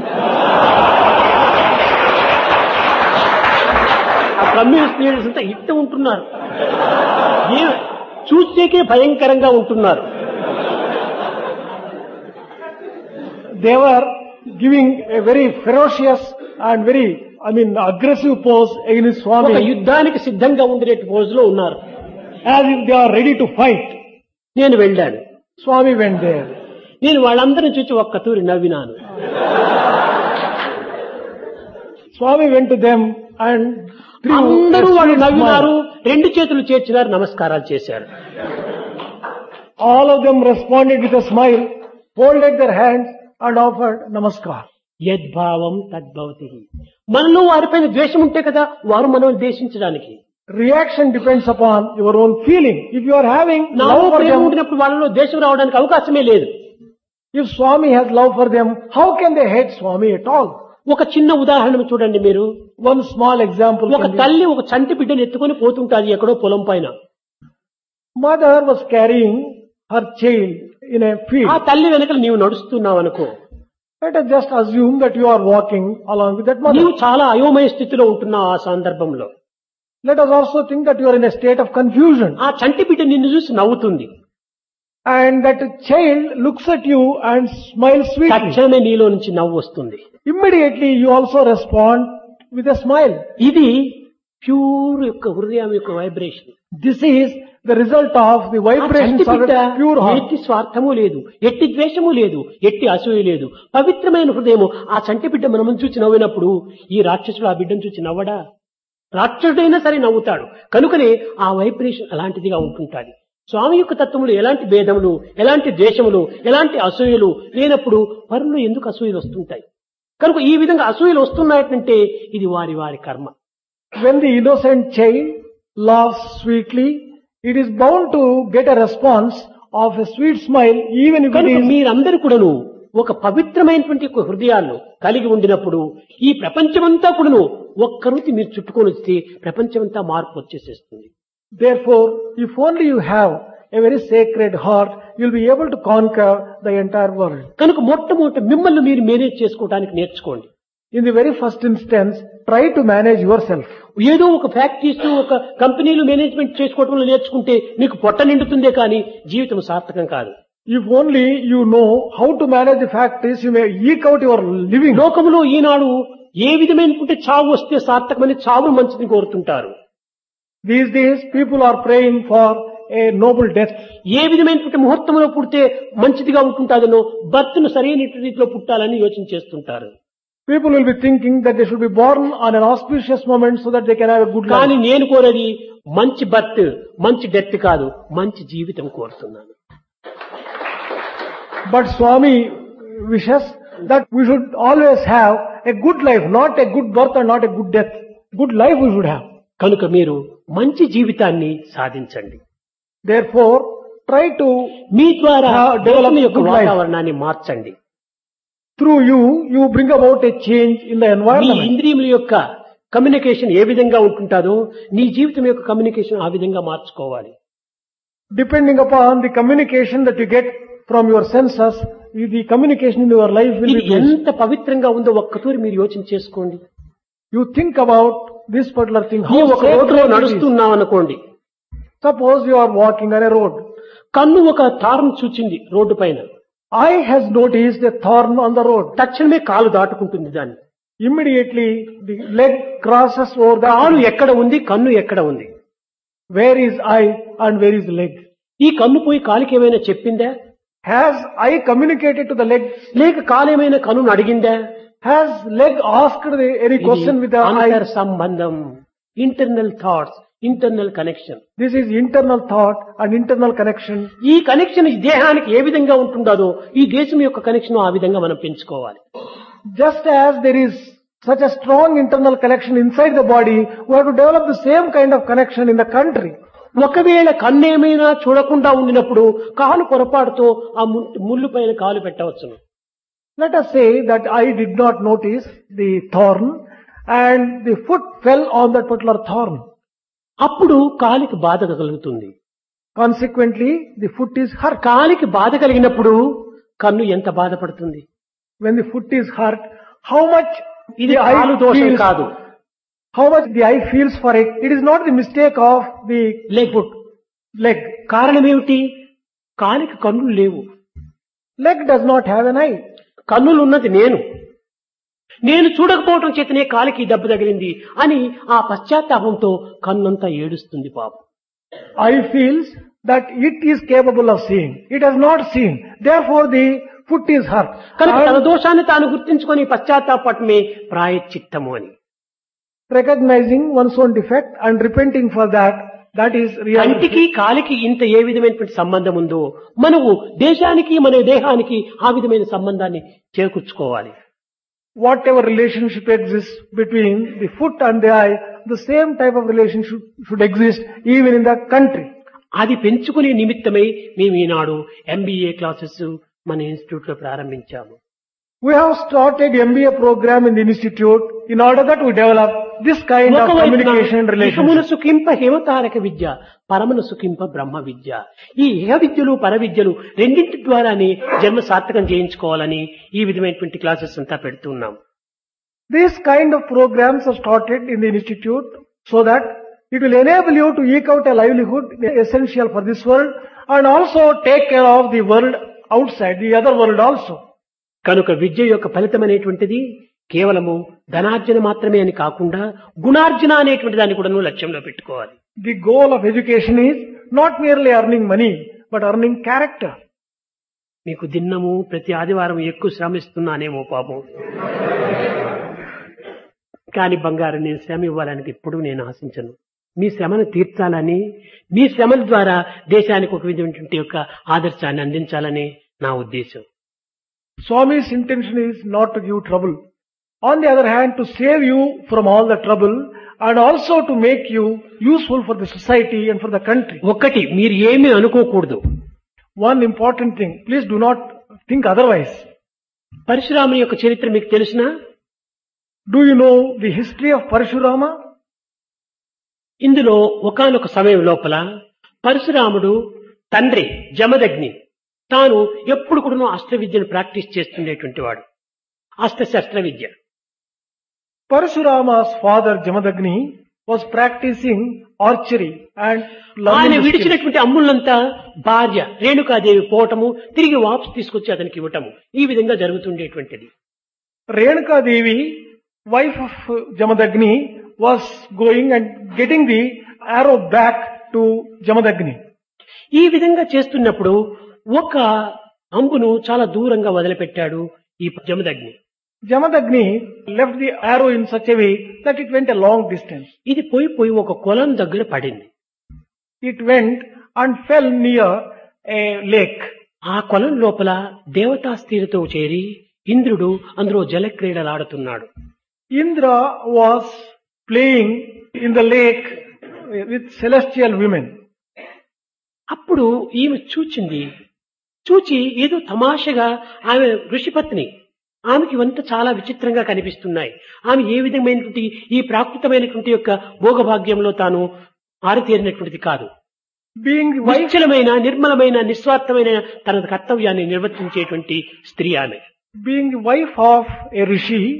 ఆ కమ్యూనిస్ట్ లీడర్స్ అంతా ఇట్ట ఉంటున్నారు ఏ చూసేకే భయంకరంగా ఉంటున్నారు They were giving a very ferocious and very, I mean, aggressive pose against ఒక Swami యుద్ధానికి సిద్ధంగా ఉండే పోజ్ లో ఉన్నారు as if they are ready to fight. నేను వెళ్ళాను Swami went there. నేను వాళ్ళందరిని చూసి ఒక్క తూరి నవ్వినాను Swami went to them and threw a అందరూ వాళ్ళు sweet నవ్వినారు smile. రెండు చేతులు చేర్చినారు నమస్కారాలు చేశారు All of them responded with a smile, folded their hands and offered namaskar. యద్భావం తద్భవతి మనలో వారిపైన ద్వేషం ఉంటే కదా వారు మనం ద్వేషించడానికి Reaction depends upon your own feeling. If you are having నాలో love for ప్రేమ them, ఉండినప్పుడు వాళ్ళలో ద్వేషం రావడానికి అవకాశమే లేదు if Swami has love for them, how can they hate Swami at all? ఒక చిన్న ఉదాహరణ చూడండి మీరు One small example. ఒక can be- తల్లి ఒక చంటి బిడ్డను ఎత్తుకొని పోతుంటాది ఎక్కడో పొలం పైన Mother was carrying her child in a field. ఆ తల్లి వెనకలు నీవు నడుస్తున్నావు అనుకో Let us just assume that you are walking along with that mother. నీవు చాలా అయోమయ స్థితిలో ఉంటున్నావు ఆ సందర్భంలో Let us also think that you are in a state of confusion. ఆ చంటి బిడ్డ నిన్ను చూసి నవ్వుతుంది And that child looks at you and smiles sweetly. తక్షణమే నీలో నుంచి నవ్వు వస్తుంది Immediately you also respond with a smile. ఇది ప్యూర్ యొక్క హృదయం యొక్క vibration This is the result of the ఆ చంటి vibrations of బిడ్డ a pure heart. ఎట్టి స్వార్థము లేదు ఎట్టి ద్వేషము లేదు ఎట్టి అసూయ లేదు పవిత్రమైన హృదయము ఆ చంటి బిడ్డ మనము చూసి నవ్వినప్పుడు ఈ రాక్షసుడు ఆ బిడ్డను చూసి నవ్వడా రాక్షసుడైనా సరే నవ్వుతాడు కనుకనే ఆ వైబ్రేషన్ అలాంటిదిగా ఉంటుంటాది స్వామి యొక్క తత్వములు ఎలాంటి భేదములు ఎలాంటి ద్వేషములు ఎలాంటి అసూయలు లేనప్పుడు పరులు ఎందుకు అసూయలు వస్తుంటాయి కనుక ఈ విధంగా అసూయలు వస్తున్నాయంటే ఇది వారి వారి కర్మ When the innocent child laughs sweetly, it is bound to get a response of a sweet smile even if it కనుక is మీరందరూ కూడాను ఒక పవిత్రమైనటువంటి ఒక హృదయాలను కలిగి ఉండినప్పుడు ఈ ప్రపంచమంతా కూడాను ఒక్కరుతి మీరు చుట్టుకొని వస్తే ప్రపంచమంతా మార్పు వచ్చేసేస్తుంది Therefore, if only you have a very sacred heart, you'll be able to conquer the entire world. కనుక మొట్టమొదటి మిమ్మల్ని మీరు మేనేజ్ చేసుకోవడానికి నేర్చుకోండి In the very first instance, try to manage yourself. ఏదో ఒక ఫ్యాక్టరీస్ ఒక కంపెనీలు మేనేజ్మెంట్ చేసుకోవడంలో నేర్చుకుంటే మీకు పొట్ట నిండుతుందే కానీ జీవితం సార్థకం కాదు If only you know how to manage the factories, you may eke out your living. లోకంలో ఈనాడు ఏ విధమైనటువంటి చావు వస్తే సార్థకమని చావు మంచిది కోరుతుంటారు These days, people are praying for a noble death. ఏ విధమైనటువంటి ముహూర్తంలో పుడితే మంచిదిగా ఉంటుంటాదనో భర్తను సరైన రీతిలో పుట్టాలని యోచన చేస్తుంటారు People will be thinking that they should be born on an auspicious moment so that they can have a good కానీ life. నేను కోరేది మంచి బర్త్ మంచి డెత్ కాదు మంచి జీవితం కోరుతున్నాను But Swami wishes that we should always have a good life, not a good birth and not a good death. Good life we should have. కనుక మీరు మంచి జీవితాన్ని సాధించండి Therefore, try to, మీ ద్వారా Ah, develop దేశం యొక్క good life. వాతావరణాన్ని మార్చండి through you, you bring about a change in the me environment. ఇంద్రియముల యొక్క కమ్యూనికేషన్ ఏ విధంగా ఉంటుంటాదో నీ జీవితం యొక్క కమ్యూనికేషన్ ఆ విధంగా మార్చుకోవాలి Depending upon the communication that you get from your senses, the communication in your life will ఇది be based. ఎంత పవిత్రంగా ఉందో ఒక్కతూరి మీరు యోచన చేసుకోండి You think about this particular thing. నీ How ఒక రోడ్డులో sacred it is. నడుస్తున్నావు అనుకోండి Suppose you are walking on a road. కన్ను ఒక తారును చూచింది రోడ్డు పైన Eye has noticed a thorn on the road. తక్షణమే కాలు దాటుకుంటుంది దాన్ని Immediately the leg crosses over the కాలు arm. ఎక్కడ ఉంది కన్ను ఎక్కడ ఉంది Where is eye and where is leg? ఈ కన్ను పోయి కాలికి ఏమైనా చెప్పిందా Has eye communicated to the leg? లేక కాలు ఏమైనా కన్నును అడిగిందా Has leg asked the, any question with the అంతర్ eye? సంబంధం internal thoughts internal connection This is internal thought and internal connection. ఈ కనెక్షన్ ఈ దేహానికి ఏ విధంగా ఉంటుందో ఈ దేశం యొక్క కనెక్షన్ ఆ విధంగా మనం పెంచుకోవాలి Just as there is such a strong internal connection inside the body, we have to develop the same kind of connection in the country. ఒకవేళ కన్నేమైనా చూడకుండా ఉండినప్పుడు కాలు పొరపాటుతో ఆ ము- ముళ్ళు పైన కాలు పెట్టవచ్చును Let us say that I did not notice the thorn and the foot fell on that particular thorn. అప్పుడు కాలికి బాధ కలుగుతుంది Consequently, the foot is hurt. కాలికి బాధ కలిగినప్పుడు కన్ను ఎంత బాధపడుతుంది When the foot is hurt, how much ఇది the eye కాలు దోషం feels, కాదు how much the eye feels for it. It is not the mistake of the leg leg. కారణం ఏమిటి కాలికి కన్నులు లేవు Leg does not have an eye. కన్నులు ఉన్నది నేను నేను చూడకపోవటం చేతనే కాలికి దెబ్బ తగిలింది అని ఆ పశ్చాత్తాపంతో కన్నంతా ఏడుస్తుంది పాపం Eye feels that it is capable of seeing. It has not seen. Therefore the foot is hurt. కనుక తన And దోషాన్ని తాను గుర్తించుకొని పశ్చాత్తాపటమే ప్రాయశ్చిత్తము అని recognizing one's own defect and repenting for that, that is కంటికి reality. కాలికి ఇంత ఏ విధమైనటువంటి సంబంధం ఉందో మనము దేశానికి మన దేహానికి ఆ విధమైన సంబంధాన్ని చేకూర్చుకోవాలి Whatever relationship exists between the foot and the eye, the same type of relationship should exist even in the country. అది పెంచుకునే నిమిత్తమై మేము ఈనాడు ఎంబీఏ క్లాసెస్ మన ఇన్స్టిట్యూట్ లో ప్రారంభించాము We have started MBA program in the institute in order that we develop this kind of communication and ఇహమును relationship. సుఖింప హిమతారక విద్య పరమను సుఖింప బ్రహ్మ విద్య ఈ ఇహ విద్యలు పర విద్యలు రెండింటి ద్వారానే జన్మ సార్థకం చేయించుకోవాలని ఈ విధమైనటువంటి క్లాసెస్ అంతా పెడుతున్నాం This kind of programs are started in the institute so that it will enable you to eke out a livelihood essential for this world and also take care of the world outside, the other world also. కనుక విద్య యొక్క ఫలితం అనేటువంటిది కేవలము ధనార్జన మాత్రమే అని కాకుండా గుణార్జన అనేటువంటి దాన్ని కూడా లక్ష్యంలో పెట్టుకోవాలి The goal of education is not merely earning money, but earning character. మీకు దిన్నము ప్రతి ఆదివారం ఎక్కువ శ్రమిస్తున్నానేమో పాపం కానీ బంగారు నేను శ్రమ ఇవ్వాలని ఎప్పుడు నేను ఆశించను మీ శ్రమను తీర్చాలని మీ శ్రమల ద్వారా దేశానికి ఒక విధమైనటువంటి యొక్క ఆదర్శాన్ని అందించాలని నా ఉద్దేశం Swami's intention is not to give trouble. On the other hand, to save you from all the trouble and also to make you useful for the society and for the country. ఒక్కటి మీరు ఏమీ అనుకోకూడదు One important thing, please do not think otherwise. పరశురాముని యొక్క చరిత్ర మీకు తెలిసిన Do you know the history of Parashurama? ఇందులో ఒకానొక సమయం లోపల పరశురాముడు తండ్రి జమదగ్ని తాను ఎప్పుడు కూడా అస్త్ర విద్యను ప్రాక్టీస్ చేస్తుండేటువంటి వాడు అస్త్రశస్త్ర విద్య Parashurama's father Jamadagni was practicing archery and ఆయన learning the skills. విడిచినటువంటి అమ్ములంతా భార్య రేణుకాదేవి పోవటము తిరిగి వాపసు తీసుకొచ్చి అతనికి ఇవ్వటము ఈ విధంగా జరుగుతుండేటువంటిది Renuka Devi, wife of Jamadagni, was going and getting the arrow back to Jamadagni. ఈ విధంగా చేస్తున్నప్పుడు ఒక అంబును చాలా దూరంగా వదిలిపెట్టాడు ఈ Jamadagni Jamadagni left the arrow in such a way that it went a long distance. ఇది పోయి పోయి ఒక కొలం దగ్గర పడింది It went and fell near a lake. ఆ కొలం లోపల దేవతా స్త్రీలతో చేరి ఇంద్రుడు అందులో జలక్రీడలాడుతున్నాడు Indra was playing in the lake with celestial women. అప్పుడు ఈమె చూచింది చూచి ఏదో తమాషగా ఆమె ఋషిపత్ని ఆమెకి ఇవంతా చాలా విచిత్రంగా కనిపిస్తున్నాయి ఆమె ఏ విధమైనటువంటి ఈ ప్రాకృతమైనటువంటి యొక్క భోగభాగ్యంలో తాను ఆరితేరినటువంటిది కాదు Being the wife, వైచలమైన నిర్మలమైన నిస్వార్థమైన తన కర్తవ్యాన్ని నిర్వర్తించేటువంటి స్త్రీ ఆమె being the wife of a rishi,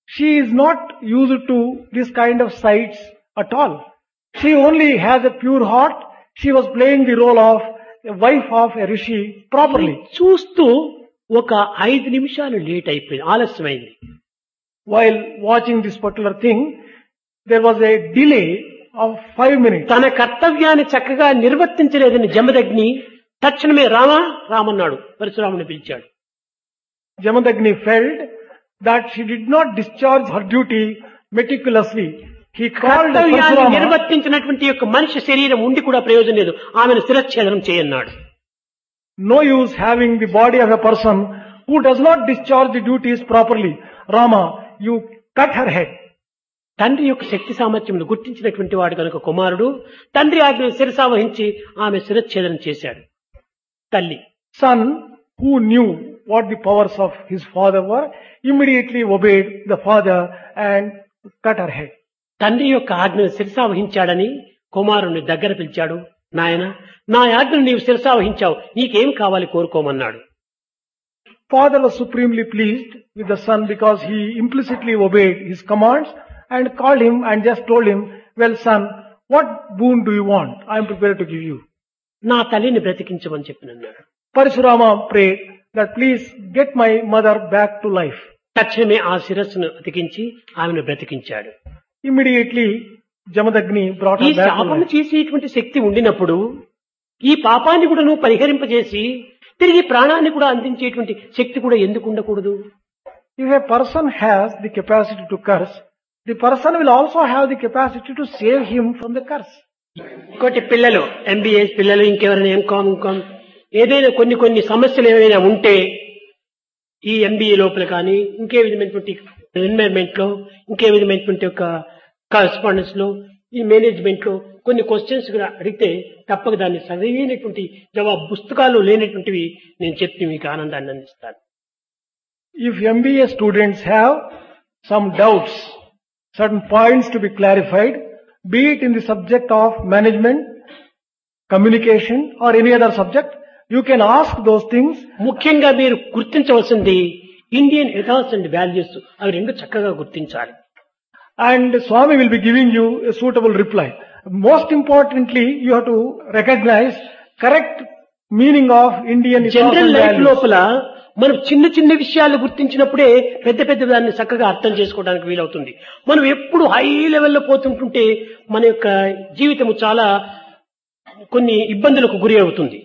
she is not used to this kind of sights at all. She only has a pure heart. She was playing the role of a wife of a rishi properly. చూస్తూ ఒక ఐదు నిమిషాలు late అయిపోయింది ఆలస్యమైంది While watching this particular thing, there was a delay of five minutes. తన కర్తవ్యాన్ని చక్కగా నిర్వర్తించలేదని జమదగ్ని తక్షణమే రామా రామన్నాడు పరశురాముని పిలిచాడు Jamadagni felt that she did not discharge her duty meticulously. He called కర్తవ్యాన్ని Parshurama. నిర్వర్తించినటువంటి యొక్క మనిషి శరీరం ఉండి కూడా ప్రయోజనం లేదు ఆమెను శిరచ్ఛేదనం చేయన్నాడు No use having the body of a person who does not discharge the duties properly. Rama, you cut her head. తండ్రి యొక్క శక్తి సామర్థ్యములు గుర్తించినటువంటి వాడు కనుక కుమారుడు తండ్రి ఆజ్ఞను శిరసావహించి ఆమె శిరచ్ఛేదనం చేశాడు తల్లి Son, who knew what the powers of his father were, immediately obeyed the father and cut her head. తండ్రి యొక్క ఆజ్ఞను శిరసావహించాడని కుమారుణ్ణి దగ్గర పిలిచాడు నాయన నా ఆజ్ఞను నీవు శిరసావహించావు నీకేం కావాలి కోరుకోమన్నాడు Father was supremely pleased with the son because he implicitly obeyed his commands and called him and just told him, well son, what boon do you want? I am prepared to give you. నా తల్లిని బ్రతికించమని చెప్పినన్నాడు Parashurama prayed that please get my mother back to life. తక్షణమే ఆ శిరస్సును అతికించి ఆమెను బ్రతికించాడు Immediately, Jamadagni brought ఈ her back to శాపము life. చేసేటువంటి శక్తి ఉండినప్పుడు ఈ పాపాన్ని కూడా నువ్వు పరిహరింపజేసి తిరిగి ప్రాణాన్ని కూడా అందించేటువంటి శక్తి కూడా ఎందుకు ఉండకూడదు If a person has the capacity to curse, the person will also have the capacity to save him from the curse. ఇంకోటి పిల్లలు ఎంబీఏ పిల్లలు ఇంకెవరైనా ఎంకామ్ ఇంకామ్ ఏదైనా కొన్ని కొన్ని సమస్యలు ఏమైనా ఉంటే ఈ ఎంబీఏ లోపల కానీ ఇంకే విధమైనటువంటి ఎన్వైర్మెంట్ లో ఇంకే విధమైనటువంటి ఒక కరస్పాండెన్స్ లో ఈ మేనేజ్మెంట్ లో కొన్ని క్వశ్చన్స్ కూడా అడిగితే తప్పక దాన్ని సరైనటువంటి జవాబు పుస్తకాలు లేనటువంటివి నేను చెప్పి మీకు ఆనందాన్ని అందిస్తాను If MBA students have some doubts, certain points to be clarified, be it in the subject of management, communication or any other subject, you can ask those things ముఖ్యంగా మీరు గుర్తించవలసింది ఇండియన్ ఎథాస్ అండ్ వాల్యూస్ అవి రెండు చక్కగా గుర్తించాలి and Swami will be giving you a suitable reply. Most importantly, you have to recognize correct meaning of Indian ethos general and life values. లోపల మనం చిన్న చిన్న విషయాలు గుర్తించినప్పుడే పెద్ద పెద్ద దాన్ని చక్కగా అర్థం చేసుకోవడానికి వీలవుతుంది మనం ఎప్పుడు హై లెవెల్లో పోతుంటుంటే మన యొక్క జీవితము చాలా కొన్ని ఇబ్బందులకు గురి అవుతుంది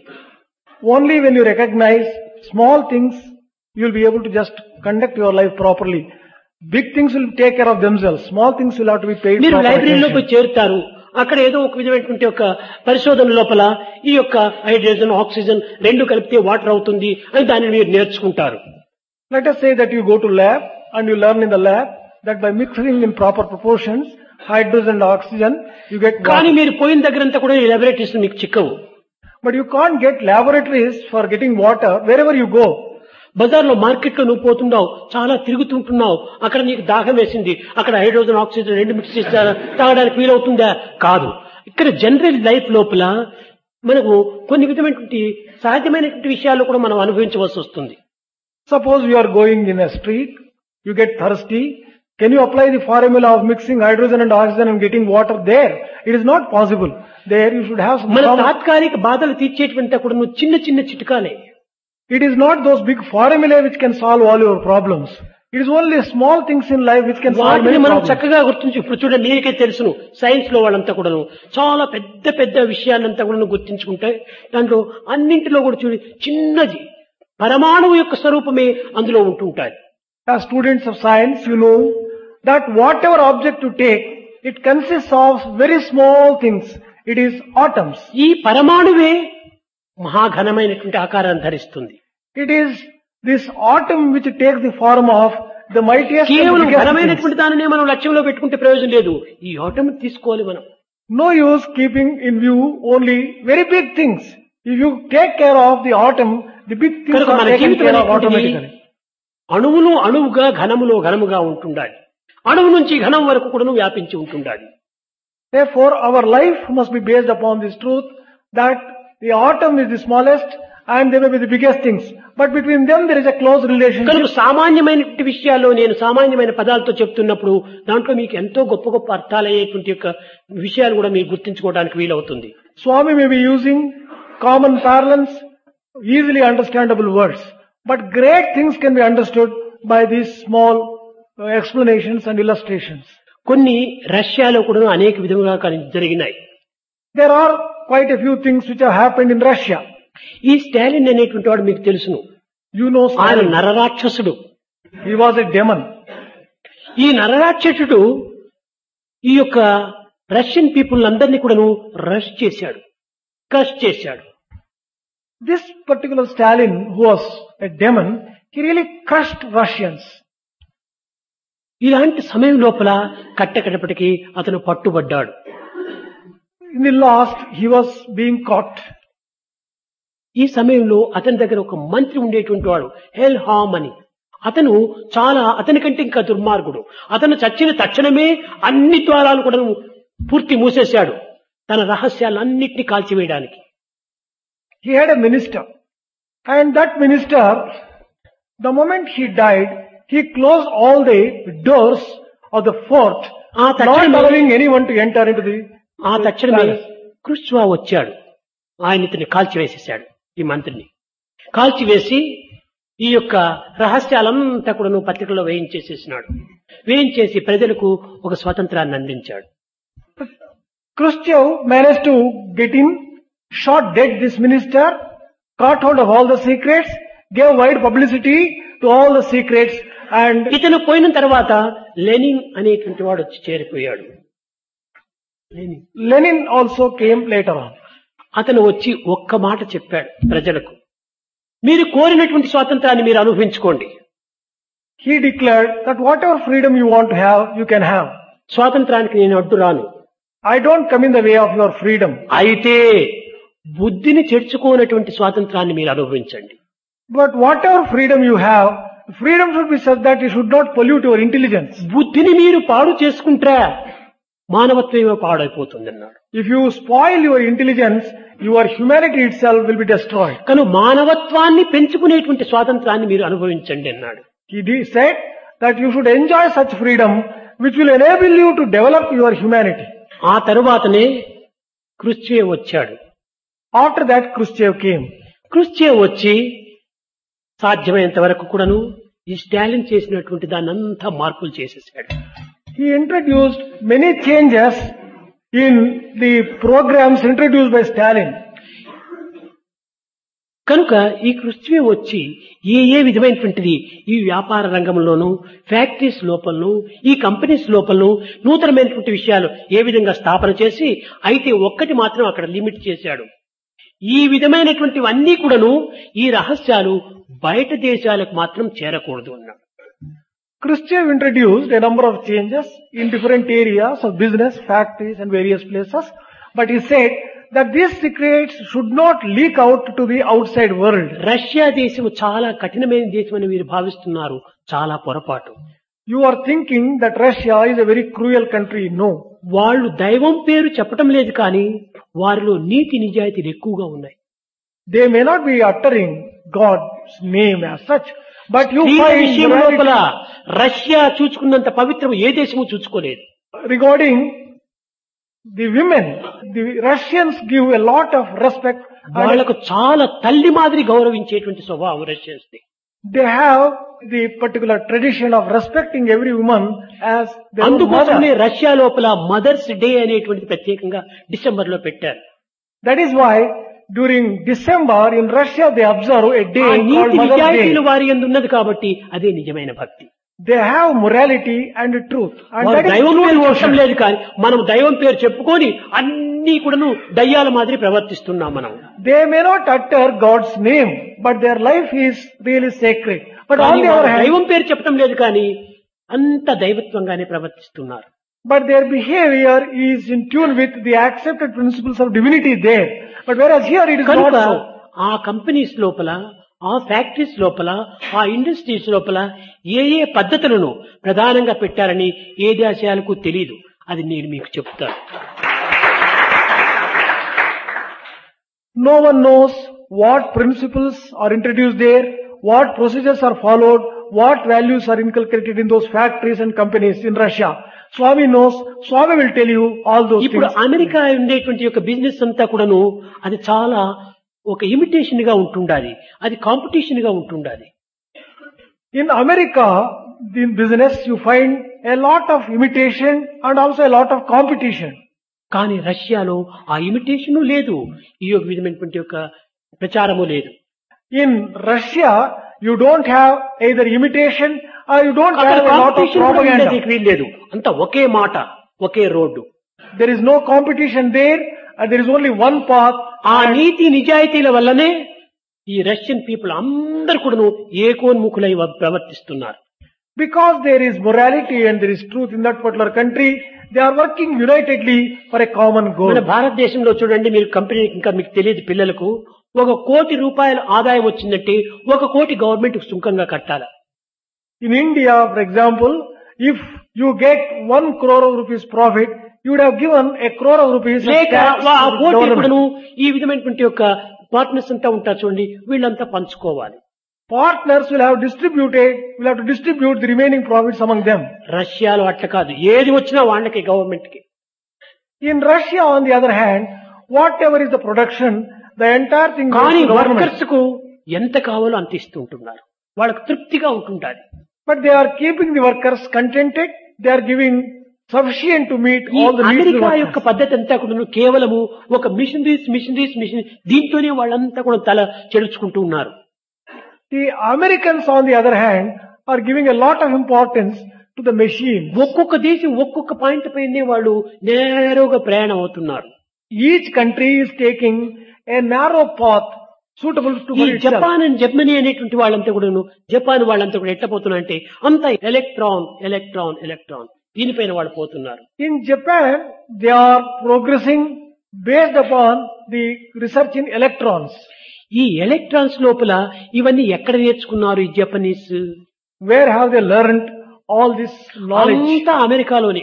Only when you recognize small things, you'll be able to just conduct your life properly. Big things will take care of themselves. Small things will have to be paid మీరు proper లైబ్రరీలో attention. పోయి చేరుతారు అక్కడ ఏదో ఒక విధమైనటువంటి ఒక పరిశోధన లోపల ఈ యొక్క హైడ్రోజన్ ఆక్సిజన్ రెండు కలిపితే వాటర్ అవుతుంది అని దాన్ని మీరు నేర్చుకుంటారు Let us say that you go to lab and you learn in the lab that by mixing in proper proportions, hydrogen and oxygen, you get కానీ water. మీరు పోయిన దగ్గరంతా కూడా ఈ లాబొరేటరీస్ మీకు చిక్కవు But you can't get laboratories for getting water wherever you go. బజార్లో market లో నువ్వు పోతున్నావు చాలా తిరుగుతుంటున్నావు అక్కడ నీకు దాహం వేసింది అక్కడ హైడ్రోజన్ ఆక్సిజన్ రెండు మిక్స్ చేసి తాగడానికి వీలవుతుందా కాదు ఇక్కడ జనరల్ లైఫ్ లోపల మనకు కొన్ని విధమైనటువంటి సహజమైనటువంటి విషయాలు కూడా మనం అనుభవించవలసి వస్తుంది Suppose you are going in a street, you get thirsty. Can you apply the formula of mixing hydrogen and oxygen and getting water there? It is not possible. There you should have some మన common- తాత్కాలిక బాధలు తీర్చేటువంటి కూడా నువ్వు చిన్న చిన్న చిట్కాలే It is not those big formulae which can solve all your problems. It is only small things in life which can solve వాటిని many మనం problems. చక్కగా గుర్తించి ఇప్పుడు చూడండి మీకే తెలుసును సైన్స్ లో వాళ్ళంతా కూడాను చాలా పెద్ద పెద్ద విషయాలంతా కూడా గుర్తించుకుంటే దాంట్లో అన్నింటిలో కూడా చూడి చిన్నది పరమాణువు యొక్క స్వరూపమే అందులో ఉంటుంటాయి As students of science, you know that whatever object you take, it consists of very small things. It is atoms. ఈ పరమాణువే మహాఘనమైనటువంటి ఆకారాన్ని ధరిస్తుంది It is this atom which takes the form of the mightiest and కేవలం biggest things. ఘనమైనటువంటి దానినే మనం లక్ష్యంలో పెట్టుకుంటే ప్రయోజనం లేదు ఈ ఆటం తీసుకోవాలి మనం No use keeping in view only very big things. If you take care of the atom, the big things కనుక are మన taken జీవితం care of అనేటువంటిది automatically. అణువును అణువుగా ఘనములో ఘనముగా ఉంటుండాలి అణువు నుంచి ఘనం వరకు కూడా వ్యాపించి ఉంటుండాలి Therefore, our life must be based upon this truth that the atom is the smallest and they may be the biggest things. But between them there is a close relationship. కనుక సామాన్యమైనటువంటి విషయాల్లో నేను సామాన్యమైన పదాలతో చెప్తున్నప్పుడు దాంట్లో మీకు ఎంతో గొప్ప గొప్ప అర్థాలయ్యేటువంటి యొక్క విషయాలు కూడా మీరు గుర్తించుకోవడానికి వీలవుతుంది Swami may be using common parlance, easily understandable words. But great things can be understood by these small uh, explanations and illustrations. కొన్ని రష్యాలో కూడా అనేక విధములుగా కానీ జరిగినాయి There are quite a few things which have happened in Russia. ఈ స్టాలిన్ అనేటువంటి వాడు మీకు తెలుసును You know ఆయన Stalin. నరరాక్షసుడు He was a demon. ఈ నరరాక్షసుడు ఈ యొక్క రష్యన్ పీపుల్ అందరినీ కూడాను రష్ చేశాడు క్రష్ చేశాడు This particular Stalin, who was a demon, he really crushed Russians. ఇలాంటి సమయం లోపల కట్టకడపటికి అతను పట్టుబడ్డాడు In the last, he was being caught. ఈ సమయంలో అతని దగ్గర ఒక మంత్రి ఉండేటువంటి వాడు హెల్ హామ్ అని అతను చాలా అతని కంటే ఇంకా దుర్మార్గుడు అతను చచ్చిన తక్షణమే అన్ని ద్వారాలు కూడా పూర్తి మూసేశాడు తన రహస్యాలన్నింటినీ కాల్చివేయడానికి He had a minister. And that minister, the moment he died, he closed all the doors of the fort, ఆ not తక్షణమే allowing anyone to enter into the ఆ తక్షణమే palace. కృష్వా వచ్చాడు ఆయన ఇతన్ని కాల్చివేసేశాడు ఈ మంత్రిని కాల్చివేసి ఈ యొక్క రహస్యాలంతా కూడా పత్రికలో వేయించేసేసినాడు వేయించేసి ప్రజలకు ఒక స్వాతంత్రాన్ని అందించాడు Khrushchev managed to get in, shot dead this minister, caught hold of all the secrets, gave wide publicity to all the secrets, and ఇతను పోయిన తర్వాత లెనిన్ అనేటువంటి వాడు వచ్చి చేరిపోయాడు Lenin Lenin also came later on. అతను వచ్చి ఒక్క మాట చెప్పాడు ప్రజలకు మీరు కోరినటువంటి స్వాతంత్రాన్ని మీరు అనుభవించుకోండి He declared that whatever freedom you want to have, you can have. స్వాతంత్రానికి నేను అడ్డు రాను I don't come in the way of your freedom. అయితే బుద్ధిని చెడుచుకోనటువంటి స్వాతంత్రాన్ని మీరు అనుభవించండి But whatever freedom you have, freedom should be such that you should not pollute your intelligence. బుద్ధిని మీరు పాడు చేసుకుంటారా మానవత్వమే పాడైపోతుంది అన్నాడు If you spoil your intelligence, your humanity itself will be destroyed. కను మానవత్వాన్ని పెంచుకునేటువంటి స్వాతంత్రాన్ని మీరు అనుభవించండి అన్నాడు He de- said that you should enjoy such freedom which will enable you to develop your humanity. ఆ తరువాతనే కృష్చేవ్ వచ్చాడు After that, Khrushchev came. కృష్చేవ్ వచ్చి సాధ్యమైనంత వరకు కూడాను ఈ స్టాలిన్ చేసినటువంటి దాన్ని అంతా మార్పులు చేసేసాడు He introduced many changes in the programs introduced by Stalin. కనుక ఈ కృష్ణే వచ్చి ఏ ఏ విధమైనటువంటిది ఈ వ్యాపార రంగంలోనూ ఫ్యాక్టరీస్ లోపలను ఈ కంపెనీస్ లోపలను నూతనమైనటువంటి విషయాలు ఏ విధంగా స్థాపన చేసి అయితే ఒక్కటి మాత్రం అక్కడ లిమిట్ చేశాడు ఈ విధమైనటువంటివన్నీ కూడాను ఈ రహస్యాలు బయట దేశాలకు మాత్రం చేరకూడదు అన్నాడు Khrushchev introduced a number of changes in different areas of business, factories and various places. But he said that these secrets should not leak out to the outside world. Russia దేశం చాలా కఠినమైన దేశం అని మీరు భావిస్తున్నారు చాలా పొరపాటు You are thinking that Russia is a very cruel country. No. వాళ్ళు దైవం పేరు చెప్పటం లేదు కానీ వారిలో నీతి నిజాయితీలు ఎక్కువగా ఉన్నాయి They may not be uttering God's name as such, but you ఈ find విషయం morality- లోపల రష్యా చూచుకున్నంత పవిత్రం ఏ దేశము చూచుకోలేదు regarding the women, the Russians give a lot of respect and వాళ్లకు చాలా తల్లి మాదిరి గౌరవించేటువంటి స్వభావం Russians they have the particular tradition of respecting every woman as their own అందుకోసమే mother. రష్యా లోపల మదర్స్ డే అనేటువంటి ప్రత్యేకంగా డిసెంబర్ లో పెట్టారు That is why during December in Russia they observe a ఆ day called నీతి Mother's నిజాయితీలు Day. వారి ఎందు ఉన్నది కాబట్టి అదే నిజమైన భక్తి They have morality and truth. And వారు that is దైవం true పేరు devotion. చెప్పడం లేదు కానీ మనం దైవం పేరు చెప్పుకొని అన్ని కూడాను దయ్యాల మాదిరి ప్రవర్తిస్తున్నాం మనం They may not utter God's name, but their life is really sacred. But on కానీ the వారు other hand, దైవం పేరు చెప్పడం లేదు కానీ అంత దైవత్వంగానే ప్రవర్తిస్తున్నారు but their behavior is in tune with the accepted principles of divinity there. But whereas here it is కనుక not so. ఆ కంపెనీస్ లోపల ఆ ఫ్యాక్టరీస్ లోపల ఆ ఇండస్ట్రీస్ లోపల ఏ ఏ పద్ధతులను ప్రధానంగా పెట్టారని ఏ దేశాలకు తెలియదు అది నేను మీకు చెప్తాను No one knows what principles are introduced there, what procedures are followed, what values are inculcated in those factories and companies in Russia. Swami knows, Swami will tell you all those ఇప్పుడు things. America ఉండేటువంటి యొక్క business అంతా కూడాను అది చాలా ఒక imitation గా ఉంటుండాలి అది కాంపిటీషన్ గా ఉంటుండాలి In America, in business, you find a lot of imitation and also a lot of competition. కానీ రష్యాలో ఆ ఇమిటేషన్ లేదు ఈ యొక్క విధమైనటువంటి యొక్క ప్రచారము లేదు In Russia, you don't have either imitation or you don't అక్కడ have a lot of competition propaganda. వీల్లేదు అంతా ఒకే మాట ఒకే road There is no competition there and there is only one path. ఆ నీతి నిజాయితీల వల్లనే ఈ రష్యన్ పీపుల్ అందరు కూడాను ఏకోన్ముఖులై వ- ప్రవర్తిస్తున్నారు Because there is morality and there is truth in that particular country, they are working unitedly for a common goal. మన భారతదేశంలో చూడండి మీరు కంపెనీ ఇంకా మీకు తెలియదు పిల్లలకు ఒక కోటి రూపాయల ఆదాయం వచ్చిందంటే ఒక కోటి గవర్నమెంట్ సుంకంగా కట్టాలి In India, for example, if you get one crore of rupees profit, you would have given a crore of rupees as లేక tax వా- ఆ to the కోటి government. ఇప్పుడును ఈ విధమైనటువంటి యొక్క పార్ట్నర్స్ అంతా ఉంటారు చూడండి వీళ్ళంతా పంచుకోవాలి Partners will have distributed, will have to distribute the remaining profits among them. రష్యాలో అట్లా కాదు ఏది వచ్చినా వాళ్ళకి గవర్నమెంట్ కి In Russia, on the other hand, whatever is the production, the entire thing goes కానీ to government. వర్కర్స్ కు ఎంత కావాలో అంత ఇస్తుంటున్నారు వాళ్ళకి తృప్తిగా ఉంటుంటారు But they are keeping the workers contented. They are giving sufficient to meet ఈ all the needs of the America యొక్క workers. పద్ధతి అంతా కూడా కేవలము ఒక మిషనరీస్ మిషనరీస్ మిషన్ దీంతోనే వాళ్ళంతా కూడా తల చెడుచుకుంటూ ఉన్నారు The Americans, on the other hand, are giving a lot of importance to the machine. ఒక్కొక్క దేశం ఒక్కొక్క పాయింట్ పైనే వాళ్ళు నేరుగా ప్రయాణం అవుతున్నారు Each country is taking a narrow path suitable to ఈ for itself. Japan and Germany అనేటువంటి వాళ్ళంతా కూడాను జపాన్ వాళ్ళంతా కూడా ఎట్లా పోతున్నారంటే అంత ఎలక్ట్రాన్ ఎలక్ట్రాన్ ఎలక్ట్రాన్ దీనిపైన వాళ్ళు పోతున్నారు In Japan, they are progressing based upon the research in electrons. ఈ ఎలక్ట్రాన్స్ లోపల ఇవన్నీ ఎక్కడ నేర్చుకున్నారు ఈ Japanese Where have they learned all this knowledge? అంతా అమెరికాలోనే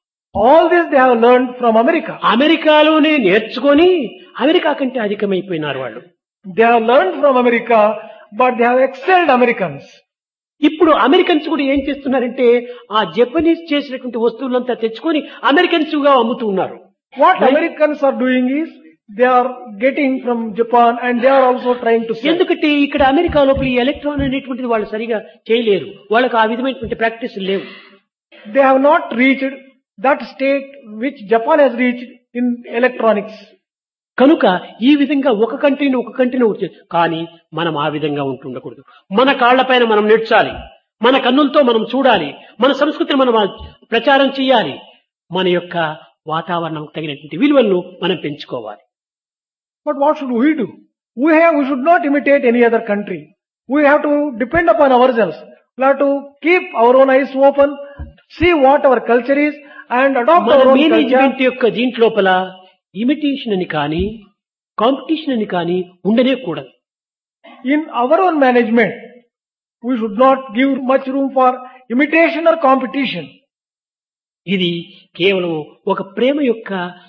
All this they have learned from America. అమెరికాలోనే నేర్చుకొని అమెరికా కంటే అధికమైపోయినారు వాళ్ళు They have learned from America, but they have excelled Americans. ఇప్పుడు అమెరికన్స్ కూడా ఏం చేస్తున్నారంటే ఆ జపనీస్ చేసినటువంటి వస్తువులంతా తెచ్చుకొని అమెరికన్స్ గా అమ్ముతూ ఉన్నారు What Right. Americans are doing is, they are getting from Japan and they are also trying to sell. ఎందుకంటే ఇక్కడ అమెరికా లోపల ఈ ఎలక్ట్రాన్ అనేటువంటిది వాళ్ళు సరిగా చేయలేరు వాళ్ళకి ఆ విధమైనటువంటి ప్రాక్టీస్ లేవు They have not reached that state which Japan has reached in electronics. కనుక ఈ విధంగా ఒక కంట్రీని ఒక కంట్రీని వచ్చి కానీ మనం ఆ విధంగా ఉంటుండకూడదు మన కాళ్లపైన మనం నేర్చాలి మన కన్నులతో మనం చూడాలి మన సంస్కృతిని మనం ఆ ప్రచారం చేయాలి మన యొక్క వాతావరణం తగినటువంటి విలువలను మనం పెంచుకోవాలి But what should we do? We have, we should not imitate any other country. We have to depend upon ourselves. We have to keep our own eyes open, see what our culture is and adopt మన our own culture. Management యొక్క దీంట్లోపల imitation అని కానీ competition అని కానీ ఉండనే కూడదు In our own management, we should not give much room for imitation or competition. ఇది కేవలం ఒక ప్రేమ యొక్క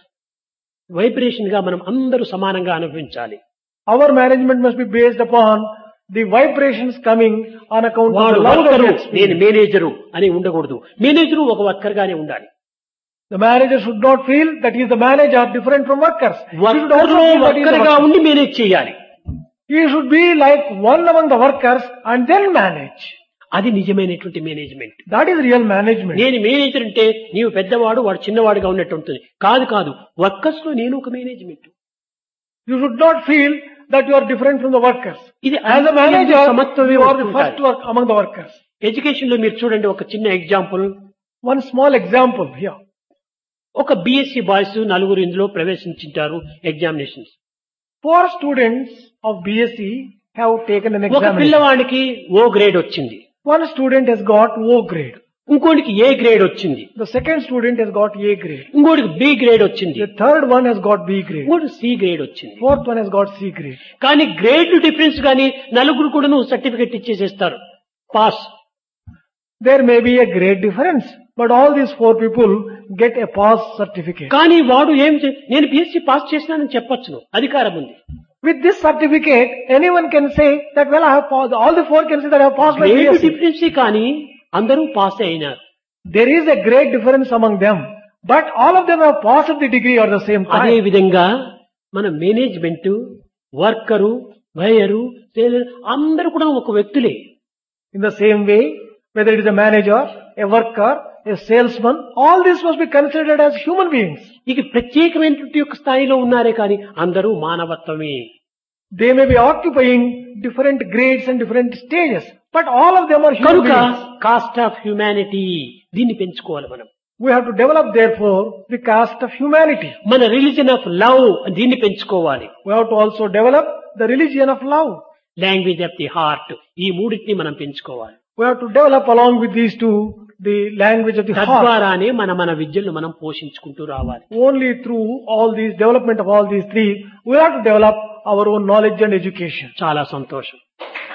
వైబ్రేషన్ గా మనం అందరూ సమానంగా అనుభవించాలి Our management must be based upon the vibrations coming on account of వాడు the love that worker we నేను experience. మేనేజరు అని ఉండకూడదు మేనేజరు ఒక వర్కర్ గానే ఉండాలి The manager should not feel that he is the manager different from workers. He should worker also feel that he is worker the గా worker. ఉండి manage చేయాలి He should be like one among the workers and then manage. అది నిజమైనటువంటి management That is real management. నేను manager అంటే నీవు పెద్దవాడు వాడు చిన్నవాడుగా ఉన్నట్టు ఉంటుంది కాదు కాదు వర్కర్స్ లో నేను ఒక management You should not feel that you are different from the workers. ఇది As a manager, సమత్వమే you are the ఉంటుంటారు. first work among the workers. Education లో మీరు చూడండి ఒక చిన్న example One small example here. ఒక బిఎస్సి బాయ్స్ నలుగురు ఇందులో ప్రవేశించారు examinations Four students of BSc have taken an ఒక examination. పిల్లవాడికి ఓ గ్రేడ్ వచ్చింది One student has got O grade. ఇంకోటికి ఏ గ్రేడ్ వచ్చింది The second student has got A grade. ఇంకోటికి బి గ్రేడ్ వచ్చింది The third one has got B grade. ఇంకోటి C grade వచ్చింది Fourth one has got C grade. కానీ grade difference కానీ నలుగురు కూడా సర్టిఫికెట్ ఇచ్చేసేస్తారు pass There may be a grade difference, but all these four people get a pass certificate. కానీ వాడు ఏం చే- నేను బిఎస్సి పాస్ చేసినానని చెప్పొచ్చును అధికారం ఉంది With this certificate, anyone can say that, well, I have passed, all the four can say that I have passed my grade BSc. Difference కానీ అందరూ pass అయినారు There is a great difference among them, but all of them have passed the degree at the same అదే time. విధంగా మన management worker buyer sailor అందరూ కూడా ఒక వ్యక్తులే In the same way, whether it is a manager, a worker, a salesman, all this must be considered as human beings. ఇక ప్రత్యేకమైనటువంటి యొక్క స్థాయిలో ఉన్నారే కానీ అందరూ మానవత్వమే They may be occupying different grades and different stages, but all of them are human కనుక beings. Caste of humanity దీన్ని పెంచుకోవాలి మనం We have to develop therefore the caste of humanity. మన రిలీజన్ ఆఫ్ లవ్ దీన్ని పెంచుకోవాలి We have to also develop the religion of love. Language of the heart ఈ మూడింటిని మనం పెంచుకోవాలి We have to develop along with these two the language of the heart. తద్వారానే మన మన విద్యలను మనం పోషించుకుంటూ రావాలి Only through all these development of all these three, we have to develop our own knowledge and education. చాలా సంతోషం